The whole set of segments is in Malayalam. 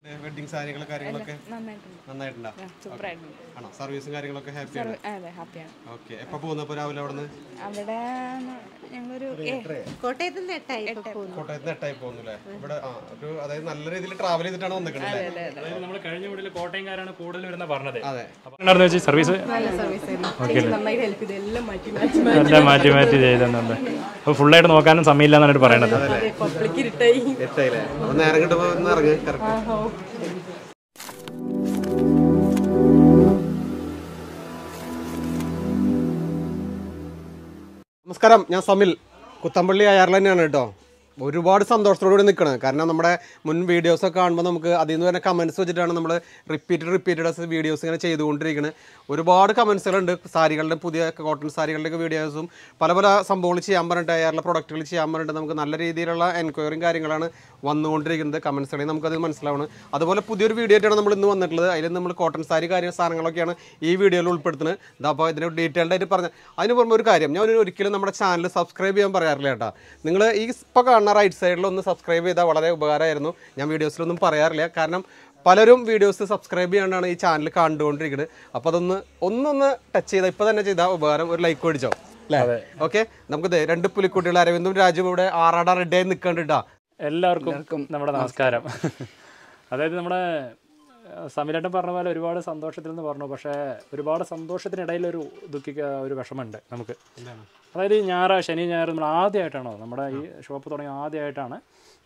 വെഡിങ് സാരികളും കാര്യങ്ങളൊക്കെ നന്നായിട്ടുണ്ട് നന്നായിട്ടുണ്ടോ സൂപ്പറായിട്ടുണ്ട് ആണോ സർവീസും കാര്യങ്ങളൊക്കെ ഹാപ്പിയാണ് അതെ ഹാപ്പിയാണ് ഓക്കെ എപ്പോൾ പോകുന്നപ്പോൾ രാവിലെ അവിടെ നിന്ന് അവിടെ ഞങ്ങളൊരു ഏ, കോട്ടയത്ത് നിന്ന് എട്ടായി കോട്ടയത്ത് നിന്ന് എട്ടായി പോകുന്നില്ലേ ഇവിടെ ആ ഒരു അതായത് നല്ല രീതിയിൽ ട്രാവൽ ചെയ്തിട്ടാണ് വന്നിരിക്കുന്നത് അല്ലേ അതായത് നമ്മൾ കഴിഞ്ഞ വീട്ടിൽ കോട്ടയംകാരാണ് കൂടുതൽ വരുന്ന പറഞ്ഞത് അതെ അപ്പോൾ ഉണ്ടായിരുന്നു വെച്ചാൽ സർവീസ് നല്ല സർവീസ് ആയിരുന്നു നന്നായി ഹെൽപ്പ് ചെയ്തു എല്ലാം മാറ്റി മാറ്റി എല്ലാം മാറ്റി മാറ്റി ചെയ്തെന്നുണ്ട് അപ്പോൾ ഫുള്ളായിട്ട് നോക്കാനും സമയമില്ല എന്നാണ് പറയണത് പബ്ലിക് ഇരുട്ടായി എട്ടായില്ലേ അപ്പൊ നേരം കിട്ടുമ്പോൾ ഒന്ന് ഇറങ്ങി കറക്റ്റ് നമസ്കാരം ഞാൻ സമിൽ കുത്തമ്പള്ളി അയർലൻഡാണ് കേട്ടോ ഒരുപാട് സന്തോഷത്തോടുകൂടി നിൽക്കണം കാരണം നമ്മുടെ മുൻ വീഡിയോസൊക്കെ കാണുമ്പോൾ നമുക്ക് അതിൽ നിന്ന് തന്നെ കമൻസ് വെച്ചിട്ടാണ് നമ്മൾ റിപ്പീറ്റഡ് റിപ്പീറ്റഡ് വീഡിയോസ് ഇങ്ങനെ ചെയ്തുകൊണ്ടിരിക്കുന്നത് ഒരുപാട് കമൻസുകളുണ്ട് സാരികളുടെ പുതിയ കോട്ടൺ സാരികളുടെ വീഡിയോസും പല പല സംഭവങ്ങൾ ചെയ്യാൻ പറഞ്ഞിട്ട് അയർലെ പ്രൊഡക്റ്റുകൾ ചെയ്യാൻ പറഞ്ഞിട്ട് നമുക്ക് നല്ല രീതിയിലുള്ള എൻക്വയറിയും കാര്യങ്ങളാണ് വന്നുകൊണ്ടിരിക്കുന്നത് കമൻസുകളിൽ നമുക്കത് മനസ്സിലാവണം അതുപോലെ പുതിയൊരു വീഡിയോ ആയിട്ടാണ് നമ്മൾ ഇന്ന് വന്നിട്ടുള്ളത് അതിൽ നമ്മൾ കോട്ടൺ സാരി കാര്യം സാധനങ്ങളൊക്കെയാണ് ഈ വീഡിയോയിൽ ഉൾപ്പെടുത്തുന്നത് ഇതാ അപ്പോൾ ഇതിന് ഡീറ്റെയിൽഡ് ആയിട്ട് പറഞ്ഞ അതിന് പുറമെ ഒരു കാര്യം ഞാൻ ഒരു- ഒരിക്കലും നമ്മുടെ ചാനൽ സബ്സ്ക്രൈബ് ചെയ്യാൻ പറയാറില്ല കേട്ടോ നിങ്ങൾ ഈ ഇപ്പോൾ കാണുന്ന റൈറ്റ് സൈഡിൽ ഒന്ന് സബ്സ്ക്രൈബ് ചെയ്താൽ വളരെ ഉപകാരമായിരുന്നു ഞാൻ വീഡിയോസിലൊന്നും പറയാറില്ല കാരണം പലരും വീഡിയോസ് സബ്സ്ക്രൈബ് ചെയ്യാണ്ടാണ് ഈ ചാനൽ കണ്ടുകൊണ്ടിരിക്കുന്നത് അപ്പോൾ അതൊന്ന് ഒന്നൊന്ന് ടച്ച് ചെയ്താൽ ഇപ്പോൾ തന്നെ ചെയ്താൽ ഉപകാരം ഒരു ലൈക്ക് മേടിച്ചോ അല്ലേ ഓക്കെ നമുക്കിത് രണ്ട് പുലിക്കുട്ടികൾ അരവിന്ദും രാജുവും ഇവിടെ ആറാടാ റെഡിയായി നിൽക്കണ്ടിട്ടാ എല്ലാവർക്കും നമ്മുടെ നമസ്കാരം അതായത് നമ്മുടെ സമിലേട്ടൻ പറഞ്ഞ പോലെ ഒരുപാട് സന്തോഷത്തിൽ നിന്ന് പറഞ്ഞു പക്ഷേ ഒരുപാട് സന്തോഷത്തിനിടയിൽ ഒരു ദുഃഖിക്ക ഒരു വിഷമമുണ്ട് നമുക്ക് അതായത് ഈ ഞായർ ശനി ഞായർ നമ്മൾ ആദ്യമായിട്ടാണോ നമ്മുടെ ഈ ഷോപ്പ് തുടങ്ങി ആദ്യമായിട്ടാണ്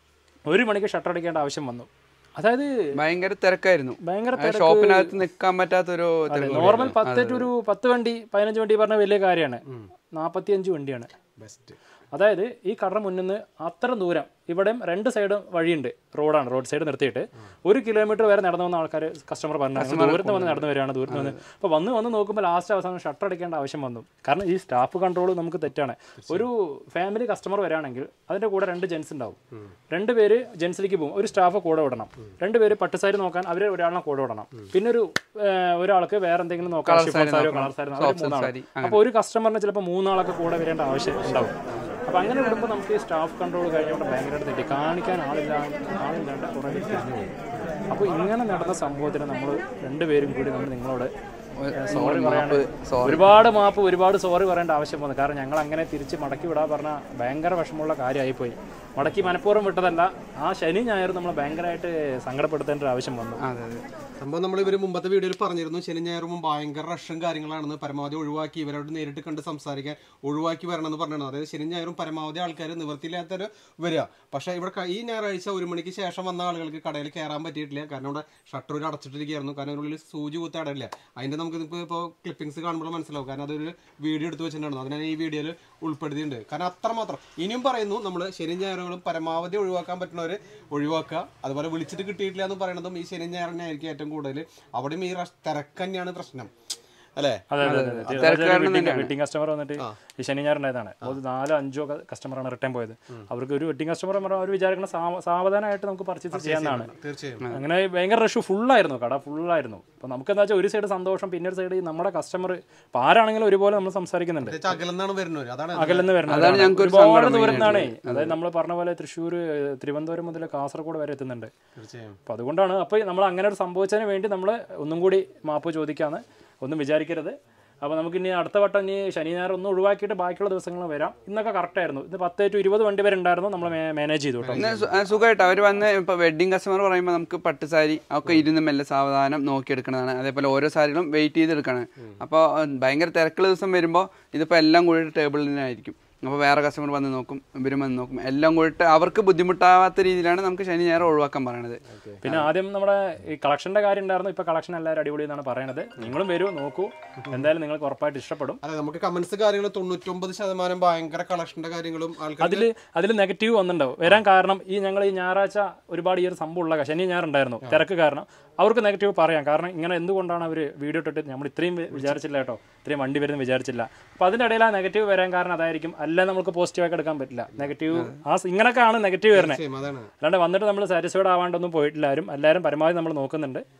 ഒരു മണിക്ക് ഷട്ടർ അടിക്കേണ്ട ആവശ്യം വന്നു അതായത് ഭയങ്കര തിരക്കായിരുന്നു ഭയങ്കര ആ ഷോപ്പിനകത്ത് നിൽക്കാൻ പറ്റാത്തൊരു തിരക്ക് നോർമൽ പത്ത് ടു ഒരു പത്ത് വണ്ടി പതിനഞ്ച് വണ്ടി പറഞ്ഞ വലിയ കാര്യമാണ് നാൽപ്പത്തിയഞ്ച് വണ്ടിയാണ് ബെസ്റ്റ് അതായത് ഈ കടയുടെ മുന്നിൽ നിന്ന് അത്ര ദൂരം ഇവിടെയും രണ്ട് സൈഡും വഴിയുണ്ട് റോഡാണ് റോഡ് സൈഡ് നിർത്തിയിട്ട് ഒരു കിലോമീറ്റർ വരെ നടന്നു വന്ന ആൾക്കാർ കസ്റ്റമർ പറഞ്ഞു ദൂരത്ത് വന്ന് നടന്നു വരികയാണ് ദൂരത്ത് വന്ന് അപ്പോൾ വന്ന് വന്ന് നോക്കുമ്പോൾ ലാസ്റ്റ് അവസാനം ഷട്ടർ അടിക്കേണ്ട ആവശ്യം വന്നു കാരണം ഈ സ്റ്റാഫ് കൺട്രോൾ നമുക്ക് തെറ്റാണ് ഒരു ഫാമിലി കസ്റ്റമർ വരികയാണെങ്കിൽ അതിൻ്റെ കൂടെ രണ്ട് ജെൻസ് ഉണ്ടാവും രണ്ട് പേര് ജെൻസിലേക്ക് പോകും ഒരു സ്റ്റാഫ് കൂടെ വിടണം രണ്ട് പേര് പട്ടുസാരി നോക്കാൻ അവർ ഒരാളിനെ കൂടെ വിടണം പിന്നെ ഒരു ഏഹ്, ഒരാൾക്ക് വേറെ എന്തെങ്കിലും നോക്കാം ഷിഫോൺ സാരിയോ കളർ സാരി അവർ മൂന്നാൾ സാരി, അപ്പോൾ ഒരു കസ്റ്റമറിന് ചിലപ്പോൾ മൂന്നാളൊക്കെ കൂടെ വരേണ്ട ആവശ്യം ഉണ്ടാവും അപ്പോൾ അങ്ങനെ വിടുമ്പോൾ നമുക്ക് ഈ സ്റ്റാഫ് കൺട്രോൾ കഴിഞ്ഞുകൊണ്ട് ഭയങ്കരമായിട്ട് തെറ്റി കാണിക്കാൻ ആളില്ല ആളില്ലാണ്ട് കുറേ പേര് തിരിഞ്ഞു പോകും അപ്പോൾ ഇങ്ങനെ നടന്ന സംഭവത്തിന് നമ്മൾ രണ്ടുപേരും കൂടി നമ്മൾ നിങ്ങളോട് സോറി പറയാണ്ട് ഒരുപാട് മാപ്പ് ഒരുപാട് സോറി പറയേണ്ട ആവശ്യം വന്നു കാരണം ഞങ്ങൾ അങ്ങനെ തിരിച്ച് മടക്കി വിടാൻ പറഞ്ഞാൽ ഭയങ്കര വിഷമമുള്ള കാര്യമായിപ്പോയി മടക്കി മനഃപൂർവ്വം വിട്ടതല്ല ആ ശനി ഞായർ നമ്മൾ ഭയങ്കരമായിട്ട് സങ്കടപ്പെടുത്തേണ്ട ഒരു ആവശ്യം വന്നു അതെ അതെ സംഭവം നമ്മൾ ഇവർ മുമ്പത്തെ വീഡിയോയിൽ പറഞ്ഞിരുന്നു ശനി ഞായറും ഭയങ്കര റഷും കാര്യങ്ങളാണെന്ന് പരമാവധി ഒഴിവാക്കി ഇവരോട് നേരിട്ട് കണ്ട് സംസാരിക്കാൻ ഒഴിവാക്കി വരണമെന്ന് പറഞ്ഞിരുന്നു അതായത് ശനി ഞായറും പരമാവധി ആൾക്കാർ നിവൃത്തിയില്ലാത്തവർ വരിക പക്ഷേ ഇവിടെ ക- ഈ ഞായറാഴ്ച ഒരു മണിക്ക് ശേഷം വന്ന ആളുകൾക്ക് കടയിൽ കയറാൻ പറ്റിയിട്ടില്ല കാരണം ഇവിടെ ഷട്ടർ ഒരു അടച്ചിട്ടിരിക്കുകയായിരുന്നു കാരണം അതിനുള്ളിൽ സൂചി കുത്തി അടയില്ല അതിൻ്റെ നമുക്ക് ഇപ്പോൾ ഇപ്പോൾ ക്ലിപ്പിംഗ്സ് കാണുമ്പോൾ മനസ്സിലാവും കാരണം അതൊരു വീഡിയോ എടുത്ത് വെച്ചിട്ടുണ്ടായിരുന്നു അതിനാണ് ഈ വീഡിയോയിൽ ഉൾപ്പെടുത്തിയിട്ടുണ്ട് കാരണം അത്രമാത്രം ഇനിയും പറയുന്നു നമ്മൾ ശനി ഞായറുകളും പരമാവധി ഒഴിവാക്കാൻ പറ്റുന്നവർ ഒഴിവാക്കുക അതുപോലെ വിളിച്ചിട്ട് കിട്ടിയിട്ടില്ല എന്ന് പറയുന്നതും ഈ ശനി ഞായറിനായിരിക്കും ഏറ്റവും കൂടുതൽ അവിടെയും ഈ റഷ് തിരക്ക് തന്നെയാണ് പ്രശ്നം അല്ലേ അതെ അതെ അതെ വെഡിങ് കസ്റ്റമർ വന്നിട്ട് ഈ ശനി ഞായർ ഉണ്ടായതാണ് അത് നാലോ അഞ്ചോ കസ്റ്റമറാണ് റിട്ടേൺ പോയത് അവർക്ക് ഒരു വെഡിങ് കസ്റ്റമർ അവർ വിചാരിക്കുന്ന സാവ- സാവധാനമായിട്ട് നമുക്ക് പർച്ചേസ് ചെയ്യാവുന്നതാണ് തീർച്ചയായും അങ്ങനെ ഭയങ്കര റഷ് ഫുള്ളായിരുന്നു കട ഫുള്ളായിരുന്നു അപ്പോൾ നമുക്ക് എന്താ വെച്ചാൽ ഒരു സൈഡ് സന്തോഷം പിന്നെ ഒരു സൈഡ് നമ്മുടെ കസ്റ്റമർ ഇപ്പോൾ ആരാണെങ്കിലും ഒരുപോലെ നമ്മൾ സംസാരിക്കുന്നുണ്ട് പ്രത്യേകിച്ച് അകലെന്നാണ് വരുന്നവർ അതാണ് അകലെന്ന് വരുന്നത് അതാണ് ഞങ്ങൾക്ക് ഒരു ഒരുപാട് സങ്കടം ദൂരം നിന്നാണേ അതായത് നമ്മൾ പറഞ്ഞ പോലെ തൃശ്ശൂർ തിരുവനന്തപുരം മുതൽ കാസർഗോഡ് വരെ എത്തുന്നുണ്ട് തീർച്ചയായും അപ്പോൾ അതുകൊണ്ടാണ് അപ്പോൾ നമ്മൾ അങ്ങനെ ഒരു സംഭവിച്ചതിന് വേണ്ടി നമ്മൾ ഒന്നും കൂടി മാപ്പ് ചോദിക്കാന്ന് ഒന്നും വിചാരിക്കരുത് അപ്പോൾ നമുക്ക് ഇനി അടുത്ത വട്ടം ഇനി ശനി ഞായർ ഒന്ന് ഒഴിവാക്കിയിട്ട് ബാക്കിയുള്ള ദിവസങ്ങൾ വരാം ഇന്നൊക്കെ കറക്റ്റ് ആയിരുന്നു ഇത് പത്ത് ടു ഇരുപത് വണ്ടി വരെ ഉണ്ടായിരുന്നു നമ്മൾ മാനേജ് ചെയ്തു കേട്ടോ ഇന്ന് സു- ആ, സുഖമായിട്ട് അവർ വന്ന് ഇപ്പോൾ വെഡ്ഡിങ് കസ്റ്റമർ പറയുമ്പോൾ നമുക്ക് പട്ടുസാരി ഒക്കെ ഇരുന്ന് മെല്ലെ സാവധാനം നോക്കിയെടുക്കണതാണ് അതേപോലെ ഓരോ സാരികളും വെയിറ്റ് ചെയ്തെടുക്കണം അപ്പോൾ ഭയങ്കര തിരക്കുള്ള ദിവസം വരുമ്പോൾ ഇതിപ്പോൾ എല്ലാം കൂടി ടേബിളിൽ തന്നെയായിരിക്കും അപ്പോൾ വേറെ കസ്റ്റമർ വന്ന് നോക്കും ഇവരും വന്ന് നോക്കും എല്ലാം കൂടിയിട്ട് അവർക്ക് ബുദ്ധിമുട്ടാവാത്ത രീതിയിലാണ് നമുക്ക് ശനി ഞായർ ഒഴിവാക്കാൻ പറയണത് പിന്നെ ആദ്യം നമ്മുടെ ഈ കളക്ഷൻ്റെ കാര്യം ഉണ്ടായിരുന്നു ഇപ്പോൾ കളക്ഷൻ എല്ലാവരും അടിപൊളി എന്നാണ് പറയണത് നിങ്ങളും വരൂ നോക്കൂ എന്തായാലും നിങ്ങൾക്ക് ഉറപ്പായിട്ട് ഇഷ്ടപ്പെടും അതെ നമുക്ക് കമന്റ്സ് കാര്യങ്ങൾ തൊണ്ണൂറ്റൊമ്പത് ശതമാനം ഭയങ്കര കളക്ഷന്റെ കാര്യങ്ങളും ആൾക്കാർ അതിൽ അതിൽ നെഗറ്റീവ് വന്നിട്ടുണ്ടാവും വരാൻ കാരണം ഈ ഞങ്ങൾ ഈ ഞായറാഴ്ച ഒരുപാട് ഈ ഒരു സംഭവം ഉള്ള ശനി ഞായർ ഉണ്ടായിരുന്നു തിരക്ക് കാരണം അവർക്ക് നെഗറ്റീവ് പറയാം കാരണം ഇങ്ങനെ എന്തുകൊണ്ടാണ് അവർ വീഡിയോ ഇട്ടിട്ട് നമ്മൾ ഇത്രയും വി- വിചാരിച്ചില്ല കേട്ടോ ഇത്രയും വണ്ടി വരുന്ന വിചാരിച്ചില്ല അപ്പോൾ അതിൻ്റെ ഇടയിൽ ആ നെഗറ്റീവ് വരാൻ കാരണം അതായിരിക്കും അല്ല നമുക്ക് പോസിറ്റീവായിട്ട് എടുക്കാൻ പറ്റില്ല നെഗറ്റീവ് ആ സ- ഇങ്ങനെയൊക്കെയാണ് നെഗറ്റീവ് വരുന്നത് അതാണ് അല്ലാണ്ട് വന്നിട്ട് നമ്മൾ സാറ്റിസ്ഫൈഡ് ആവാണ്ടൊന്നും പോയിട്ടില്ല ആരും എല്ലാവരും പരമാവധി നമ്മൾ നോക്കുന്നുണ്ട്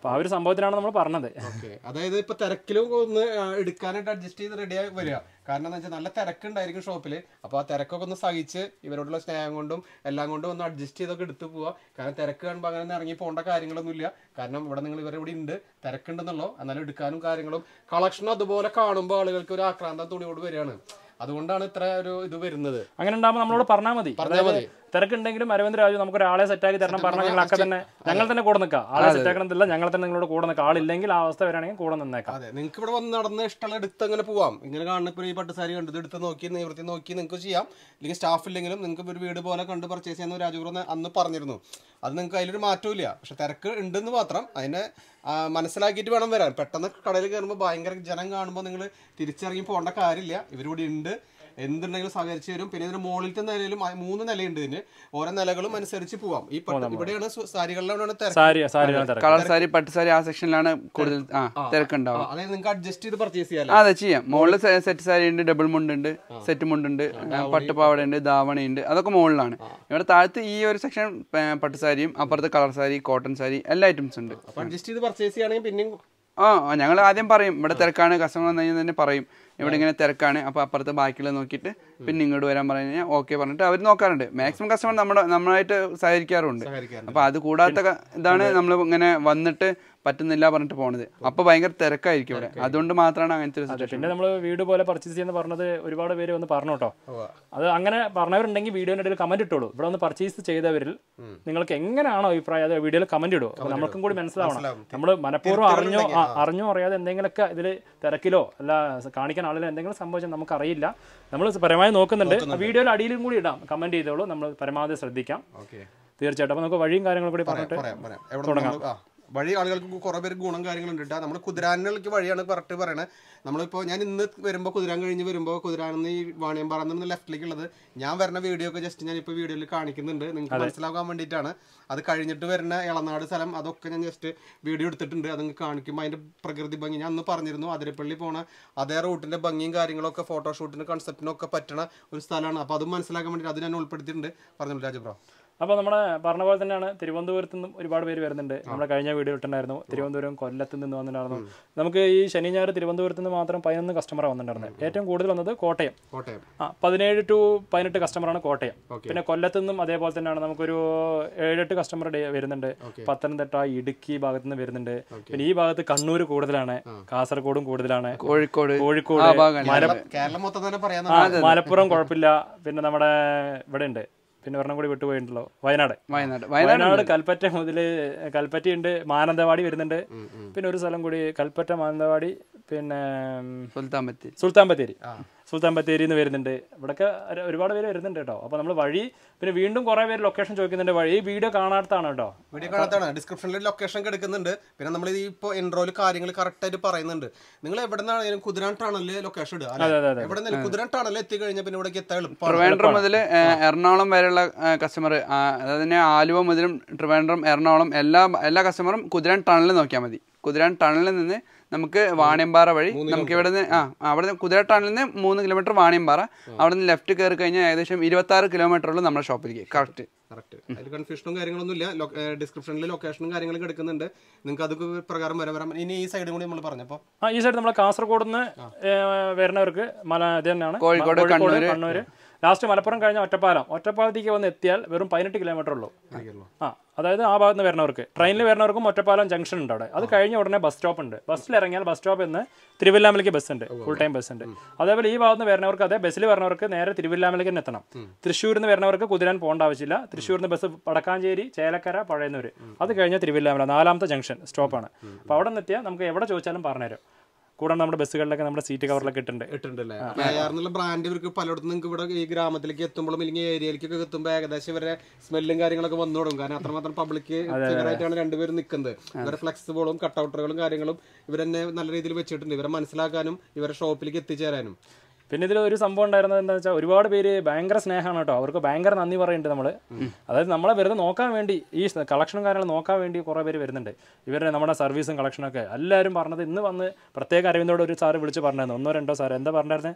അപ്പോൾ ആ ഒരു സംഭവത്തിനാണ് നമ്മൾ പറഞ്ഞത് ഓക്കെ അതായത് ഇപ്പൊ തിരക്കിലും ഒന്ന് ആ, എടുക്കാനായിട്ട് അഡ്ജസ്റ്റ് ചെയ്ത് റെഡിയായി വരിക കാരണം എന്താ വെച്ചാൽ നല്ല തിരക്കുണ്ടായിരിക്കും ഷോപ്പിൽ അപ്പോൾ ആ തിരക്കൊക്കെ ഒന്ന് സഹിച്ച് ഇവരോടുള്ള സ്നേഹം കൊണ്ടും എല്ലാം കൊണ്ടും ഒന്ന് അഡ്ജസ്റ്റ് ചെയ്തൊക്കെ എടുത്ത് പോവുക കാരണം തിരക്ക് കാണുമ്പോൾ അങ്ങനെ ഒന്നും ഇറങ്ങി പോകേണ്ട കാര്യങ്ങളൊന്നുമില്ല കാരണം ഇവിടെ നിങ്ങൾ ഇവരെ ഇവിടെ ഉണ്ട് തിരക്കുണ്ടെന്നുള്ളൂ എന്നാലും എടുക്കാനും കാര്യങ്ങളും കളക്ഷനും അതുപോലെ കാണുമ്പോൾ ആളുകൾക്ക് ഒരു ആക്രാന്തം തുണിയോട് വരികയാണ് അതുകൊണ്ടാണ് ഇത്ര ഒരു ഇത് വരുന്നത് അങ്ങനെ ഉണ്ടാകുമ്പോൾ നമ്മളോട് പറഞ്ഞാൽ മതി പറഞ്ഞാൽ മതി തിരക്കുണ്ടെങ്കിലും അരവിന്ദ് രാജു നമുക്ക് ഒരാളെ സെറ്റാക്കി തരണം പറഞ്ഞാൽ ഞങ്ങൾ ഒക്കെ തന്നെ ഞങ്ങൾ തന്നെ കൂടെ നിൽക്കാം ആളെ സെറ്റാക്കണമെന്നില്ല ഞങ്ങൾ തന്നെ നിങ്ങളോട് കൂടെ നിൽക്കാം ആളില്ലെങ്കിൽ ആ അവസ്ഥ വരാണെങ്കിൽ കൂടെ നിന്നേക്കാം അതെ നിങ്ങൾക്ക് ഇവിടെ വന്ന് നടന്ന് ഇഷ്ടമുള്ള എടുത്ത് അങ്ങനെ പോവാം ഇങ്ങനെ കാണുന്ന ഇപ്പോൾ ഈ പട്ടുസാരി കണ്ടത് എടുത്ത് നോക്കി നിവൃത്തി നോക്കി നിങ്ങൾക്ക് ചെയ്യാം അല്ലെങ്കിൽ സ്റ്റാഫ് ഇല്ലെങ്കിലും നിങ്ങൾക്ക് ഒരു വീട് പോലെ കണ്ട് പർച്ചേസ് ചെയ്യാൻ രാജുപുരം അന്ന് പറഞ്ഞിരുന്നു അത് നിങ്ങൾക്ക് അതിലൊരു മാറ്റവും ഇല്ല പക്ഷെ തിരക്ക് ഉണ്ടെന്ന് മാത്രം അതിനെ ആ, മനസ്സിലാക്കിയിട്ട് വേണം വരാൻ പെട്ടെന്ന് കടയിൽ കയറുമ്പോൾ ഭയങ്കര ജനം കാണുമ്പോൾ നിങ്ങൾ തിരിച്ചിറങ്ങി പോകേണ്ട കാര്യമില്ല ഇവരിവിടെ ഉണ്ട് എന്തുണ്ടെങ്കിലും സഹകരിച്ച് തരും പിന്നെ ഇതിന് മുകളിലത്തെ നിലയിലും ആ മൂന്ന് നിലയുണ്ട് ഇതിന് ഓരോ നിലകളും അനുസരിച്ച് പോവാം ഈ പട്ട് ഇവിടെയാണ് സു- സാരികളിലാണ് തിരക്ക് സാരി സാരിയാണ് തിരക്ക് കളർ സാരി പട്ട് സാരി ആ സെക്ഷനിലാണ് കൂടുതൽ ആ തിരക്കുണ്ടാവും ആ, അതായത് നിങ്ങൾക്ക് അഡ്ജസ്റ്റ് ചെയ്ത് പർച്ചേസ് ചെയ്യാം അതെ ചെയ്യാം മുകളിൽ സെറ്റ് സാരി ഉണ്ട് ഡബിൾ മുണ്ടുണ്ട് സെറ്റ് മുണ്ടുണ്ട് പട്ടുപാവട ഉണ്ട് ധാവണയുണ്ട് അതൊക്കെ മുകളിലാണ് ഇവിടെ താഴത്ത് ഈ ഒരു സെക്ഷൻ പട്ടുസാരിയും അപ്പുറത്ത് കളർ സാരി കോട്ടൺ സാരി എല്ലാ ഐറ്റംസ് ഉണ്ട് അപ്പൊ അഡ്ജസ്റ്റ് ചെയ്ത് പർച്ചേസ് ചെയ്യുകയാണെങ്കിൽ പിന്നെയും ആ ഞങ്ങൾ ആദ്യം പറയും ഇവിടെ തിരക്കാണ് കസ്റ്റമർ വന്നു കഴിഞ്ഞാൽ തന്നെ പറയും ഇവിടെ ഇങ്ങനെ തിരക്കാണ് അപ്പോൾ അപ്പുറത്ത് ബാക്കിയുള്ളത് നോക്കിയിട്ട് പിന്നെ ഇങ്ങോട്ട് വരാൻ പറഞ്ഞു കഴിഞ്ഞാൽ ഓക്കെ പറഞ്ഞിട്ട് അവർ നോക്കാറുണ്ട് മാക്സിമം കസ്റ്റമർ നമ്മുടെ നമ്മളായിട്ട് സഹകരിക്കാറുണ്ട് സഹകരിക്കാറുണ്ട്. അപ്പോൾ അത് കൂടാത്ത ക- ഇതാണ് നമ്മൾ ഇങ്ങനെ വന്നിട്ട് പറ്റുന്നില്ല പറഞ്ഞിട്ട് പോണത് അപ്പോൾ ഭയങ്കര തിരക്കായിരിക്കും ഇവിടെ അതുകൊണ്ട് മാത്രമാണ് അങ്ങനത്തെ ഒരു അതെ situation. പിന്നെ നമ്മൾ വീട് പോലെ പർച്ചേസ് ചെയ്യുന്ന പറഞ്ഞത് ഒരുപാട് പേര് വന്ന് പറഞ്ഞു കേട്ടോ അത് അങ്ങനെ പറഞ്ഞവരുണ്ടെങ്കിൽ വീഡിയോയുടെ ഇടയിൽ കമന്റ് ഇട്ടോളൂ ഇവിടെ വന്ന് പർച്ചേസ് ചെയ്തവരിൽ നിങ്ങൾക്ക് എങ്ങനെയാണോ അഭിപ്രായം അത് വീഡിയോയിൽ കമന്റ് ഇടുമോ അപ്പോൾ നമുക്കും കൂടി മനസ്സിലാവണം നമ്മൾ മനഃപൂർവ്വം അറിഞ്ഞോ ആ, അറിഞ്ഞോ അറിയാതെ എന്തെങ്കിലുമൊക്കെ ഇതിൽ തിരക്കിലോ അല്ല കാണിക്കാൻ ആളിലോ എന്തെങ്കിലും സംഭവിച്ചാൽ നമുക്കറിയില്ല നമ്മൾ പരമാവധി നോക്കുന്നുണ്ട് ആ വീഡിയോയിൽ അടിയിലും കൂടി ഇടാം കമന്റ് ചെയ്തോളൂ നമ്മൾ പരമാവധി ശ്രദ്ധിക്കാം ഓക്കെ തീർച്ചയായിട്ടും അപ്പോൾ നമുക്ക് വഴിയും കാര്യങ്ങളും കൂടി പറഞ്ഞിട്ട് പറയാം പറയാം എവിടെ നമ്മള് ആ വഴി ആളുകൾക്ക് കുറെ പേര് ഗുണം കാര്യങ്ങളുണ്ട് കേട്ടോ നമ്മൾ കുതിരാനിലേക്ക് വഴിയാണ് കറക്റ്റ് പറയണത് നമ്മളിപ്പോൾ ഞാൻ ഇന്ന് വരുമ്പോൾ കുതിരാൻ കഴിഞ്ഞ് വരുമ്പോൾ കുതിരാനിന്ന് ഈ വാണിയമ്പാറ നിന്ന് ലെഫ്റ്റിലേക്ക് ഉള്ളത് ഞാൻ വരുന്ന വീഡിയോ ഒക്കെ ജസ്റ്റ് ഞാൻ ഇപ്പോൾ വീഡിയോയിൽ കാണിക്കുന്നുണ്ട് നിങ്ങൾക്ക് മനസ്സിലാക്കാൻ വേണ്ടിയിട്ടാണ് അത് കഴിഞ്ഞിട്ട് വരുന്ന ഇളനാട് സ്ഥലം അതൊക്കെ ഞാൻ ജസ്റ്റ് വീഡിയോ എടുത്തിട്ടുണ്ട് അത് നിങ്ങൾക്ക് കാണിക്കുമ്പോൾ അതിൻ്റെ പ്രകൃതി ഭംഗി ഞാൻ അന്ന് പറഞ്ഞിരുന്നു അതിരപ്പള്ളി പോണ അതേ റൂട്ടിൻ്റെ ഭംഗിയും കാര്യങ്ങളൊക്കെ ഫോട്ടോഷൂട്ടിന് കൺസെപ്റ്റിനൊക്കെ പറ്റണ ഒരു സ്ഥലമാണ് അപ്പോൾ അതും മനസ്സിലാക്കാൻ വേണ്ടിയിട്ട് അത് ഞാൻ ഉൾപ്പെടുത്തിയിട്ടുണ്ട് പറഞ്ഞോളൂ രാജബ്രോ അപ്പോൾ നമ്മുടെ പറഞ്ഞ പോലെ തന്നെയാണ് തിരുവനന്തപുരത്ത് നിന്നും ഒരുപാട് പേര് വരുന്നുണ്ട് നമ്മുടെ കഴിഞ്ഞ വീഡിയോ ഇട്ടുണ്ടായിരുന്നു തിരുവനന്തപുരം കൊല്ലത്ത് നിന്ന് വന്നിട്ടുണ്ടായിരുന്നു നമുക്ക് ഈ ശനി ഞായർ തിരുവനന്തപുരത്ത് നിന്ന് മാത്രം പതിനൊന്ന് കസ്റ്റമർ വന്നിട്ടുണ്ടായിരുന്നത് ഏറ്റവും കൂടുതൽ വന്നത് കോട്ടയം കോട്ടയം ആ പതിനേഴ് ടു പതിനെട്ട് കസ്റ്റമറാണ് കോട്ടയം പിന്നെ കൊല്ലത്തു നിന്നും അതേപോലെ തന്നെയാണ് നമുക്കൊരു ഏഴെട്ട് കസ്റ്റമർ വരുന്നുണ്ട് പത്തനംതിട്ട ഇടുക്കി ഭാഗത്തു നിന്ന് വരുന്നുണ്ട് പിന്നെ ഈ ഭാഗത്ത് കണ്ണൂർ കൂടുതലാണ് കാസർഗോഡും കൂടുതലാണ് കോഴിക്കോട് കോഴിക്കോട് ആ ഭാഗമാണ് കേരളം- കേരളം മൊത്തം തന്നെ പറയാൻ ആ, മലപ്പുറം കുഴപ്പമില്ല പിന്നെ നമ്മുടെ ഇവിടെ ഉണ്ട് പിന്നെ ഒരെണ്ണം കൂടി വിട്ടുപോയിട്ടുണ്ടല്ലോ വയനാട് വയനാട് വയനാട് വയനാട് കൽപ്പറ്റ മുതൽ കൽപ്പറ്റയുണ്ട് മാനന്തവാടി വരുന്നുണ്ട് പിന്നെ ഒരു സ്ഥലം കൂടി കൽപ്പറ്റ മാനന്തവാടി പിന്നെ ഉം, സുൽത്താൻ ബത്തേരി സുൽത്താൻ ബത്തേരി സുൽത്താൻ ബത്തേരിയിൽ നിന്ന് വരുന്നുണ്ട് ഇവിടെയൊക്കെ ഒരു- ഒരുപാട് പേര് വരുന്നുണ്ട് കേട്ടോ അപ്പോൾ നമ്മൾ വഴി പിന്നെ വീണ്ടും കുറേ പേര് ലൊക്കേഷൻ ചോദിക്കുന്നുണ്ട് വഴി ഈ വീഡിയോ കാണാത്തതാണ് കേട്ടോ വീഡിയോ കാണാത്താണ് ഡിസ്ക്രിപ്ഷനിൽ ലൊക്കേഷൻ എടുക്കുന്നുണ്ട് പിന്നെ നമ്മൾ ഈ ഇപ്പോൾ എൻറോയിൽ കാര്യങ്ങൾ കറക്റ്റ് ആയിട്ട് പറയുന്നുണ്ട് നിങ്ങൾ എവിടെ നിന്നാണെങ്കിലും കുതിരാൻ ടണലിൽ ലൊക്കേഷൻ ഇടുക അതെ, അതെ, അതെ. എവിടെ നിന്നാലും കുതിരാൻ ടണലിൽ എത്തിക്കഴിഞ്ഞാൽ പിന്നെ ഇവിടേക്ക് എത്താൻ എളുപ്പമാണ് ട്രിവാൻഡ്രം മുതൽ എറണാകുളം വരെയുള്ള കസ്റ്റമർ അതായത് തന്നെ ആലുവ മുതലും ട്രിവാൻഡ്രം എറണാകുളം എല്ലാ എല്ലാ കസ്റ്റമറും കുതിരാൻ ടണലിൽ നോക്കിയാൽ മതി കുതിരാൻ ടണലിൽ നിന്ന് നമുക്ക് വാണിയമ്പാറ വഴി നമുക്ക് ഇവിടെ നിന്ന് ആ അവിടെ നിന്ന് കുതിര ടണലിൽ നിന്ന് മൂന്ന് കിലോമീറ്റർ വാണിയമ്പാറ അവിടെ നിന്ന് ലെഫ്റ്റ് കയറി കഴിഞ്ഞാൽ ഏകദേശം ഇരുപത്തി ആറ് കിലോമീറ്ററുള്ളൂ നമ്മുടെ ഷോപ്പിലേക്ക് കറക്റ്റ് കറക്റ്റ് അതിൽ കൺഫ്യൂഷനും കാര്യങ്ങളൊന്നും ഇല്ല ഡിസ്ക്രിപ്ഷനിൽ ലൊക്കേഷനും കാര്യങ്ങളും എടുക്കുന്നുണ്ട് നിങ്ങൾക്ക് അത് പ്രകാരം വരാൻ വരാം ഇനി ഈ സൈഡും കൂടി നമ്മൾ പറഞ്ഞപ്പോൾ ആ ഈ സൈഡ് നമ്മളെ കാസർഗോഡ് നിന്ന് വരുന്നവർക്ക് മല ഇത് തന്നെയാണ് കോഴിക്കോട്, കണ്ണൂര്. കണ്ണൂര് ലാസ്റ്റ് മലപ്പുറം കഴിഞ്ഞ ഒറ്റപ്പാലം ഒറ്റപ്പാലത്തേക്ക് വന്ന് എത്തിയാൽ വെറും പതിനെട്ട് കിലോമീറ്റർ ഉള്ളൂ ആ അതായത് ആ ഭാഗത്ത് നിന്ന് വരുന്നവർക്ക് ട്രെയിനിൽ വരുന്നവർക്കും ഒറ്റപ്പാലം ജംഗ്ഷൻ ഉണ്ട് അവിടെ അത് കഴിഞ്ഞ ഉടനെ ബസ് സ്റ്റോപ്പ് ഉണ്ട് ബസ്സിൽ ഇറങ്ങിയാൽ ബസ് സ്റ്റോപ്പിൽ നിന്ന് തിരുവല്ലാമലേക്ക് ബസ് ഉണ്ട് ഫുൾ ടൈം ബസ് ഉണ്ട് അതേപോലെ ഈ ഭാഗത്ത് നിന്ന് വരുന്നവർക്ക് അതേ ബസ്സിൽ വരുന്നവർക്ക് നേരെ തിരുവല്ലാമലേക്ക് തന്നെ എത്തണം തൃശ്ശൂരിൽ നിന്ന് വരുന്നവർക്ക് കുതിരാൻ പോകേണ്ട ആവശ്യമില്ല തൃശ്ശൂരിൽ നിന്ന് ബസ് വടക്കാഞ്ചേരി ചേലക്കര പഴയന്നൂർ അത് കഴിഞ്ഞാൽ തിരുവല്ലാമല നാലാമത്തെ ജംഗ്ഷൻ സ്റ്റോപ്പാണ് അപ്പോൾ അവിടെ നിന്ന് എത്തിയാൽ നമുക്ക് എവിടെ ചോദിച്ചാലും പറഞ്ഞുതരും കൂടാതെ നമ്മുടെ ബസ്സുകളിലൊക്കെ നമ്മുടെ സീറ്റ് കവറിലൊക്കെ ഇട്ടുണ്ട് ഇട്ടിട്ടുണ്ടല്ലേ അയാർന്നുള്ള ബ്രാൻഡ് ഇവർക്ക് പലയിടത്തും നിങ്ങൾക്ക് ഇവിടെ ഈ ഗ്രാമത്തിലേക്ക് എത്തുമ്പോഴും അല്ലെങ്കിൽ ഏരിയയിലേക്കൊക്കെ എത്തുമ്പോൾ ഏകദേശം ഇവരെ സ്മെല്ലും കാര്യങ്ങളൊക്കെ വന്നു തുടങ്ങും കാരണം അത്രമാത്രം പബ്ലിക് ഫിഗറായിട്ടാണ് രണ്ടുപേരും നിൽക്കുന്നത് ഇവരെ ഫ്ലെക്സിബിളും കട്ടൗട്ടറുകളും കാര്യങ്ങളും ഇവരെന്നെ നല്ല രീതിയിൽ വെച്ചിട്ടുണ്ട് ഇവരെ മനസ്സിലാക്കാനും ഇവരെ ഷോപ്പിലേക്ക് എത്തിച്ചേരാനും പിന്നെ ഇതിൽ ഒരു സംഭവം ഉണ്ടായിരുന്നത് എന്താ വെച്ചാൽ ഒരുപാട് പേര് ഭയങ്കര സ്നേഹമാണ് കേട്ടോ അവർക്ക് ഭയങ്കര നന്ദി പറയുന്നുണ്ട് നമ്മൾ അതായത് നമ്മളെ വെറുതെ നോക്കാൻ വേണ്ടി ഈ കളക്ഷനും കാര്യങ്ങളും നോക്കാൻ വേണ്ടി കുറേ പേര് വരുന്നുണ്ട് ഇവരുടെ നമ്മുടെ സർവീസും കളക്ഷനൊക്കെ എല്ലാവരും പറഞ്ഞത് ഇന്ന് വന്ന് പ്രത്യേക അരവിന്ദോട് ഒരു സാറ് വിളിച്ച് പറഞ്ഞായിരുന്നു ഒന്നോ രണ്ടോ സാർ എന്താ പറഞ്ഞായിരുന്നേ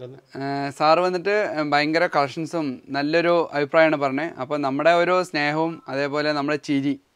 സാറ് വന്നിട്ട് ഭയങ്കര കളക്ഷൻസും നല്ലൊരു അഭിപ്രായമാണ് പറഞ്ഞത് അപ്പോൾ നമ്മുടെ ഒരു സ്നേഹവും അതേപോലെ നമ്മുടെ ചിരി